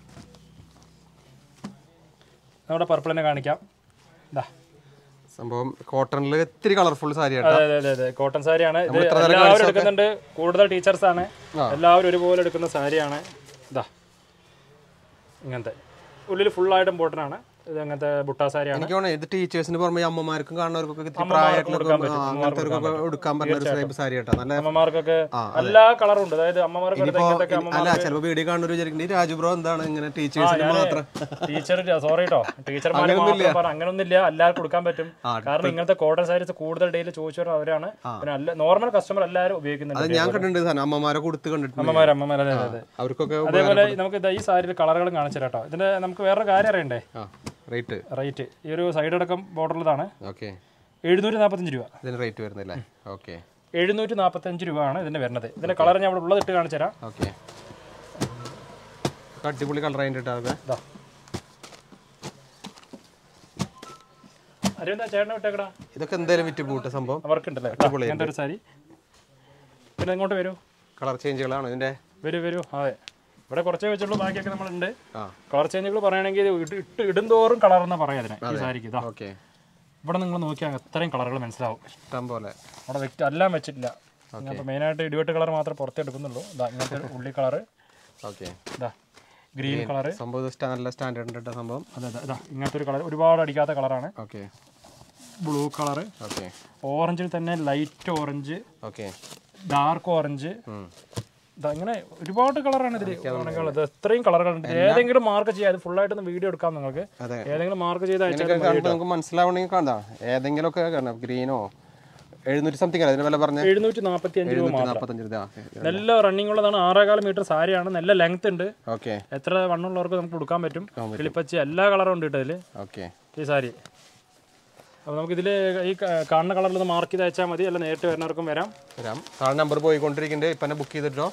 നമ്മുടെ പർപ്പിൾ തന്നെ കാണിക്കാം ഇതാ സംഭവം കോട്ടണിൽ ഇത്തിരി കളർഫുൾ സാരി ആട്ടോ അതെ അതെ അതെ അതെ കോട്ടൺ സാരിയാണ് ഇത് എല്ലാവരും എടുക്കുന്നുണ്ട് കൂടുതൽ ടീച്ചേഴ്സ് ആണ് എല്ലാവരും ഒരുപോലെ എടുക്കുന്ന സാരിയാണ് ഇതാ ഇങ്ങനത്തെ ഉള്ളിൽ ഫുൾ ആയിട്ട് ഇമ്പോർട്ടൻ്റ് ആണ് ഇത് അങ്ങനത്തെ ബുട്ടാ സാരിയാണ് എനിക്ക് തോന്നുന്നു ഇത് ടീച്ചേഴ്സിന് പുറമെ ഈ അമ്മമാർക്കും കാണുന്നവർക്കൊക്കെ ഇത്തിരി പ്രായമായിട്ടുള്ള അങ്ങനത്തെ എടുക്കാൻ പറ്റുന്ന ഒരു ടൈപ്പ് സാരി കേട്ടോ നല്ല അമ്മമാർക്കൊക്കെ എല്ലാ കളറും ഉണ്ട് അതായത് അമ്മമാർക്ക് എടുത്ത ഇങ്ങനത്തെ അമ്മ അല്ല ചിലപ്പോ വീഡിയോ കാണുന്നവർ വിചാരിക്കുന്നത് രാജു ബ്രോ എന്താണ് ഇങ്ങനെ ടീച്ചേഴ്സിന് മാത്രം ടീച്ചർ സോറി കേട്ടോ ടീച്ചർമാർ മാത്രം പറ അങ്ങനൊന്നുമില്ല എല്ലാവർക്കും കൊടുക്കാൻ പറ്റും കാരണം ഇങ്ങനത്തെ കോട്ടൺ സാരീസ് കൂടുതൽ ഡെയിലി ചോദിച്ചവർ അവരാണ് പിന്നെ അല്ല നോർമൽ കസ്റ്റമർ എല്ലാവരും അത് ഉപയോഗിക്കുന്നുണ്ട് ഞാൻ കണ്ടിട്ടുണ്ട് സാധനം അമ്മമാരെ കൊടുത്ത് കണ്ടിട്ടുണ്ട് അമ്മമാർ അമ്മമാർ അതെ അതെ അവർക്കൊക്കെ അതേപോലെ നമുക്ക് ദാ ഈ സാരിയിൽ കളറുകൾ കാണിച്ചു തരാം കേട്ടോ ഇതിന്റെ നമുക്ക് വേറൊരു കാര്യം അറിയണ്ടേ ആ റേറ്റ് റേറ്റ് ഈ ഒരു സൈഡ് അടക്കം ബോർഡറിലാണ് ഓക്കെ എഴുന്നൂറ്റി നാൽപ്പത്തഞ്ച് രൂപ ഇതിന് റേറ്റ് വരുന്നില്ലേ ഓക്കെ എഴുന്നൂറ്റി നാൽപ്പത്തഞ്ച് രൂപയാണ് ഇതിന്റെ വരുന്നത് ഇതിന്റെ കളർ ഞാൻ ഇവിടെ ഉള്ളത് ഇട്ട് കാണിച്ചു തരാം ഓക്കെ അടിപൊളി കളർ അതിൻ്റെ ഇട്ടാതെ ഇതാ അരവിന്ദ ചേട്ടനെ വിട്ടേക്കടാ ഇതൊക്കെ എന്തായാലും വിറ്റ് പൂട്ട സംഭവം അവർക്ക് ഉണ്ടല്ലേ അങ്ങനത്തെ ഒരു സാരി പിന്നെ ഇങ്ങോട്ട് വരൂ കളർ ചേഞ്ചുകളാണ് ഇതിന്റെ വരൂ വരൂ അതെ ഇവിടെ കുറച്ചേ വെച്ചുള്ളൂ ബാക്കിയൊക്കെ നമ്മളുണ്ട് ആ കളർ ചേഞ്ചുകൾ പറയുകയാണെങ്കിൽ ഇത് ഇട്ട് ഇട്ട് ഇടുന്തോറും കളർ എന്ന് പറയാം അതിനെ ഈ സാരിക്ക് ഇതാ ഓക്കെ ഇവിടെ നിങ്ങൾ നോക്കിയാൽ എത്രയും കളറുകൾ മനസ്സിലാവും ഇഷ്ടം പോലെ അവിടെ വെക്റ്റ് എല്ലാം വെച്ചിട്ടില്ല അപ്പോൾ മെയിനായിട്ട് ഇടിവെട്ട് കളർ മാത്രമേ പുറത്ത് എടുക്കുന്നുള്ളൂ ഇതാ ഇങ്ങനത്തെ ഒരു ഉള്ളി കളറ് ഓക്കെ ഇതാ ഗ്രീൻ കളറ് സംഭവം ഇത് സ്റ്റാ- നല്ല സ്റ്റാൻഡേർഡ് ഉണ്ട് സംഭവം അതെ അതെ ഇതാ ഇങ്ങനത്തെ ഒരു കളർ ഒരുപാട് അടിക്കാത്ത കളറാണ് ഓക്കെ ബ്ലൂ കളറ് ഓക്കെ ഓറഞ്ചിൽ തന്നെ light orange okay dark orange ഇതാ ഇങ്ങനെ ഒരുപാട് കളറാണ് ഇതിൽ ഇത് എത്രയും കളറുകളുണ്ട് ഏതെങ്കിലും മാർക്ക് ചെയ്യാം അത് ഫുള്ളായിട്ടൊന്ന് വീഡിയോ എടുക്കാം നിങ്ങൾക്ക് അതെ. ഏതെങ്കിലും മാർക്ക് ചെയ്ത് അയച്ചാൽ ഇതൊക്കെ കാണുമ്പോൾ നമുക്ക് മനസ്സിലാവണമെങ്കിൽ കാണാം ഏതെങ്കിലും ഒക്കെ കാണാം ഗ്രീനോ എഴുന്നൂറ്റി സംതിങ് അല്ല ഇതിന് വില പറഞ്ഞ എഴുന്നൂറ്റി നാൽപ്പത്തി അഞ്ച് രൂപ മാത്രം നാൽപ്പത്തഞ്ച് രൂപ നല്ല റണ്ണിങ് ഉള്ളതാണ് ആറേകാൽ മീറ്റർ സാരിയാണ് നല്ല ലെങ്ത് ഉണ്ട് ഓക്കെ എത്ര വണ്ണുള്ളവർക്ക് നമുക്ക് കൊടുക്കാൻ പറ്റും കിളിപ്പച്ചി എല്ലാ കളറും ഉണ്ട് കേട്ടോ ഇതിൽ ഓക്കെ ഈ സാരി അപ്പോൾ നമുക്കിതിൽ ഈ ക- കാണുന്ന കളറിൽ ഒന്ന് മാർക്ക് ചെയ്ത് അയച്ചാൽ മതി അല്ല നേരിട്ട് വരുന്നവർക്കും വരാം വരാം താഴെ നമ്പർ പോയിക്കൊണ്ടിരിക്കുന്നുണ്ട് ഇപ്പം തന്നെ ബുക്ക് ചെയ്തിട്ടോ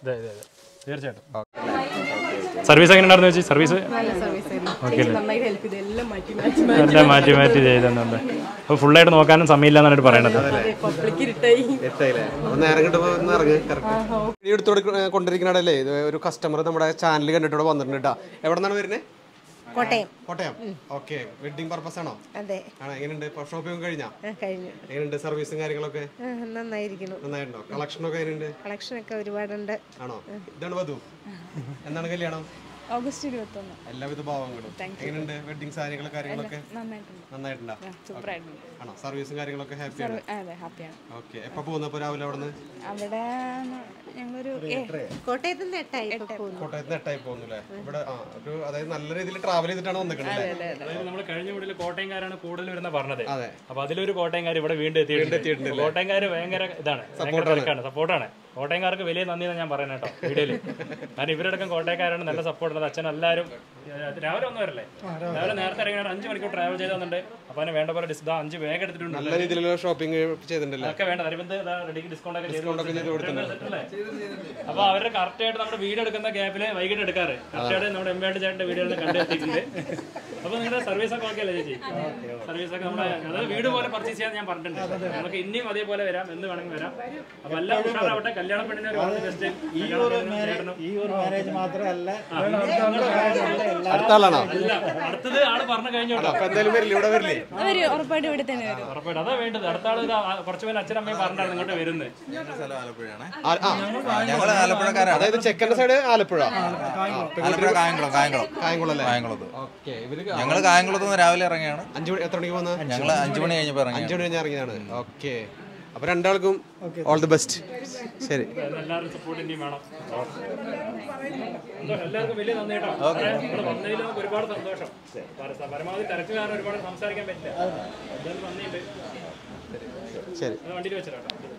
അതെ അതെ അതെ തീർച്ചയായിട്ടും സർവീസ് എങ്ങനെ ഉണ്ടായിരുന്നു ചേച്ചി സർവീസ് നല്ല സർവീസ് ആയിരുന്നു ചേച്ചി നന്നായിട്ട് ഹെൽപ്പ് ചെയ്തു എല്ലാം മാറ്റി മാറ്റി എല്ലാം മാറ്റി മാറ്റി ചെയ്തെന്നുണ്ട് അപ്പോൾ ഫുള്ളായിട്ട് നോക്കാനും സമയമില്ല എന്നാണ് പറയണത് അതെ പബ്ലിക് ഇരുട്ടായി എട്ടായില്ലേ അപ്പൊ നേരം കിട്ടുമ്പോൾ ഒന്ന് ഇറങ്ങ് കറക്റ്റ് ഈ എടുത്തോട് കൊണ്ടിരിക്കണല്ലേ ഇത് ഒരു കസ്റ്റമർ നമ്മുടെ ചാനൽ കണ്ടിട്ട് ഇവിടെ വന്നിട്ടുണ്ട് കേട്ടോ എവിടെ നിന്നാണ് വരുന്നത് Kottayam Kottayam okay wedding purpose ആണോ അതെ ആണോ എങ്ങനെയുണ്ട് ഇപ്പോൾ ഷോപ്പിംഗ് കഴിഞ്ഞാ ആ, കഴിഞ്ഞു എങ്ങനെയുണ്ട് സർവീസും കാര്യങ്ങളൊക്കെ ആ, നന്നായിരിക്കുന്നു നന്നായിട്ടുണ്ടോ കളക്ഷനൊക്കെ എങ്ങനെയുണ്ട് കളക്ഷനൊക്കെ ഒരുപാടുണ്ട് ആണോ ഇതാണ് വധു എന്താണ് കല്യാണം ഓഗസ്റ്റ് ഇരുപത്തൊന്ന് എല്ലാവിധ ഭാവങ്ങളും എങ്ങനെയുണ്ട് വെഡിങ് സാരികളും കാര്യങ്ങളൊക്കെ നന്നായിട്ടുണ്ട് നന്നായിട്ടുണ്ടോ സൂപ്പറായിട്ടുണ്ട് ആണോ സർവീസും കാര്യങ്ങളൊക്കെ ഹാപ്പിയാണ് അതെ ഹാപ്പിയാണ് ഓക്കെ എപ്പോൾ പോകുന്നപ്പോൾ രാവിലെ അവിടെ നിന്ന് അവിടെ ഞങ്ങളൊരു കോട്ടയത്ത് നിന്ന് എട്ടായി കോട്ടയത്ത് നിന്ന് എട്ടായി പോകുന്നില്ലേ ഇവിടെ ആ ഒരു അതായത് നല്ല രീതിയിൽ ട്രാവൽ ചെയ്തിട്ടാണ് വന്നിട്ടുള്ളത് അതായത് നമ്മൾ കഴിഞ്ഞ വീട്ടിൽ കോട്ടയംകാരാണ് കൂടുതൽ വരുന്ന പറഞ്ഞത് അതെ. അപ്പൊ അതിലൊരു കോട്ടയംകാർ ഇവിടെ വീണ്ടും എത്തിയിട്ടുണ്ട് കോട്ടയംകാർ ഭയങ്കര ഇതാണ് ഭയങ്കര തിരക്കാണ് സപ്പോർട്ടാണ് കോട്ടയംകാർക്ക് വലിയ നന്ദി എന്ന് ഞാൻ പറയുന്നത് കേട്ടോ വീഡിയോയിൽ കാരണം ഇവരടക്കം കോട്ടയക്കാരാണ് നല്ല സപ്പോർട്ട് ഉള്ളത് അച്ഛൻ എല്ലാവരും ഏഹ്, രാവിലെ ഒന്നുവരല്ലേ രാവിലെ നേരത്തെ ഇറങ്ങിയാണ് അഞ്ച് മണിക്കൂർ ട്രാവൽ ചെയ്ത് വന്നിട്ടുണ്ട് അപ്പൊ അതിന് വേണ്ട പോലെ ഡിസ് അഞ്ച് വേഗം എടുത്തിട്ടുണ്ട് നല്ല രീതിയിലുള്ള ഷോപ്പിംഗ് ചെയ്തിട്ടുണ്ടല്ലേ അതൊക്കെ വേണ്ട അരിബന്ധ റെഡിക്ക് ഡിസ്കൗണ്ട് ഒക്കെ ചെയ്ത് കൊടുത്തിട്ടുണ്ട്. അപ്പൊ അവരുടെ കറക്റ്റ് ആയിട്ട് നമ്മുടെ വീഡിയോ എടുക്കുന്ന ഗ്യാപ്പില് വൈകിട്ട് എടുക്കാറ് കറക്റ്റ് ആയിട്ട് നമ്മുടെ എംബേഡ് ചേട്ടന്റെ വീഡിയോ കണ്ടെത്തിയിട്ടുണ്ട് അപ്പൊ നിങ്ങളുടെ സർവീസ് ഒക്കെ ഓക്കെ അല്ലേ ചേച്ചി സർവീസ് ഒക്കെ നമ്മുടെ അതായത് വീട് പോലെ പർച്ചേസ് ചെയ്യാൻ ഞാൻ പറഞ്ഞിട്ടുണ്ട് നമുക്ക് ഇനിയും അതേപോലെ വരാം എന്ന് വേണമെങ്കിൽ വരാം അപ്പൊ എല്ലാം ഉഷാറാവട്ടെ കല്യാണ പെണ്ണിനെ ഒരു all the best. ഈ ഒരു മാരേജ് ഈ ഒരു മാരേജ് മാത്രമല്ല അടുത്ത ആളാണോ അല്ല അടുത്തത് ആള് പറഞ്ഞു കഴിഞ്ഞു കേട്ടോ അപ്പൊ എന്തായാലും വരില്ലേ ഇവിടെ വരില്ലേ അവര് ഉറപ്പായിട്ടും ഇവിടെ തന്നെ വരും ഉറപ്പായിട്ട് അതാ വേണ്ടത് അടുത്ത ആള് ഇതാ, ആ, കുറച്ച് പേര് അച്ഛനമ്മയും പറഞ്ഞിട്ടാണ് ഇങ്ങോട്ട് വരുന്നത് സ്ഥലം ആലപ്പുഴയാണ് ആ, ആ. ഞങ്ങള് ആലപ്പുഴക്കാരാണ് അതായത് ചെക്കന്റെ സൈഡ് ആലപ്പുഴ ആലപ്പുഴ കായംകുളം കായംകുളം കായംകുളം അല്ലേ കായംകുളത്ത് ഓക്കെ ഇവര് ഞങ്ങള് കായംകുളത്ത് നിന്ന് രാവിലെ ഇറങ്ങിയാണ് അഞ്ചു മണി എത്ര മണിക്ക് വന്ന ഞങ്ങള് അഞ്ചു മണി കഴിഞ്ഞപ്പോ ഇറങ്ങി അഞ്ചു മണി കഴിഞ്ഞ് ഇറങ്ങിയതാണ് ഓക്കെ അപ്പൊ രണ്ടാൾക്കും ഓൾ ദി ബെസ്റ്റ് ശരി എല്ലാവരും സപ്പോർട്ട് ഇനിയും വേണം സന്തോഷം. എല്ലാവർക്കും വലിയ നന്ദി കേട്ടോ ഇവിടെ വന്നതിൽ നമുക്ക് ഒരുപാട് സന്തോഷം പര- പരമാവധി തിരക്ക് കാരണം ഒരുപാട് സംസാരിക്കാൻ പറ്റില്ല എന്തായാലും നന്ദിയുണ്ട് ശരി അത് വണ്ടിയിൽ വെച്ചിട്ടോ